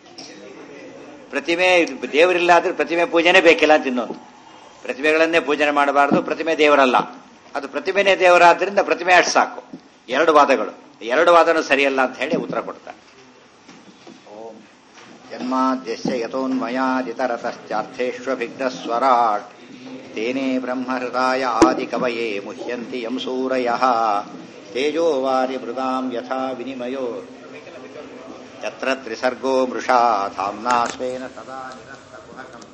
ಪ್ರತಿಮೆ ದೇವರಿಲ್ಲ ಆದ್ರೆ ಪ್ರತಿಮೆ ಪೂಜೆನೇ ಬೇಕಿಲ್ಲ ಅಂತ ಇನ್ನೊಂದು ಪ್ರತಿಮೆಗಳನ್ನೇ ಪೂಜನೆ ಮಾಡಬಾರದು ಪ್ರತಿಮೆ ದೇವರಲ್ಲ ಅದು ಪ್ರತಿಮೆನೇ ದೇವರಾದ್ರಿಂದ ಪ್ರತಿಮೆ ಅಷ್ಟು ಸಾಕು ಎರಡು ವಾದಗಳು ಎರಡು ವಾದನೂ ಸರಿಯಲ್ಲ ಅಂತ ಹೇಳಿ ಉತ್ತರ ಕೊಡ್ತಾರೆ ಓಂ ಜನ್ಮಾದ್ಯಸ್ಯ ಯಥೋನ್ಮಯಾದಿತರತಶ್ಚಾರ್ಥೇಷ್ವಭಿಘ್ನಸ್ವರಾಟ್ ತೇನೇ ಬ್ರಹ್ಮಹೃದಾಯ ಆದಿಕವಯೇ ಮುಹ್ಯಂತಿ ಯಂ ಸೂರಯಃ ತೇಜೋ ವಾರಿ ಮೃಗಾಂ ಯಥಾ ವಿನಿಮಯೋ ಯತ್ರ ತ್ರಿಸರ್ಗೋ ಮೃಷಾ ಧಾಮ್ನಾ ಸ್ವೇನ ಸದಾ ನಿರಸ್ತಕುಹಕಂ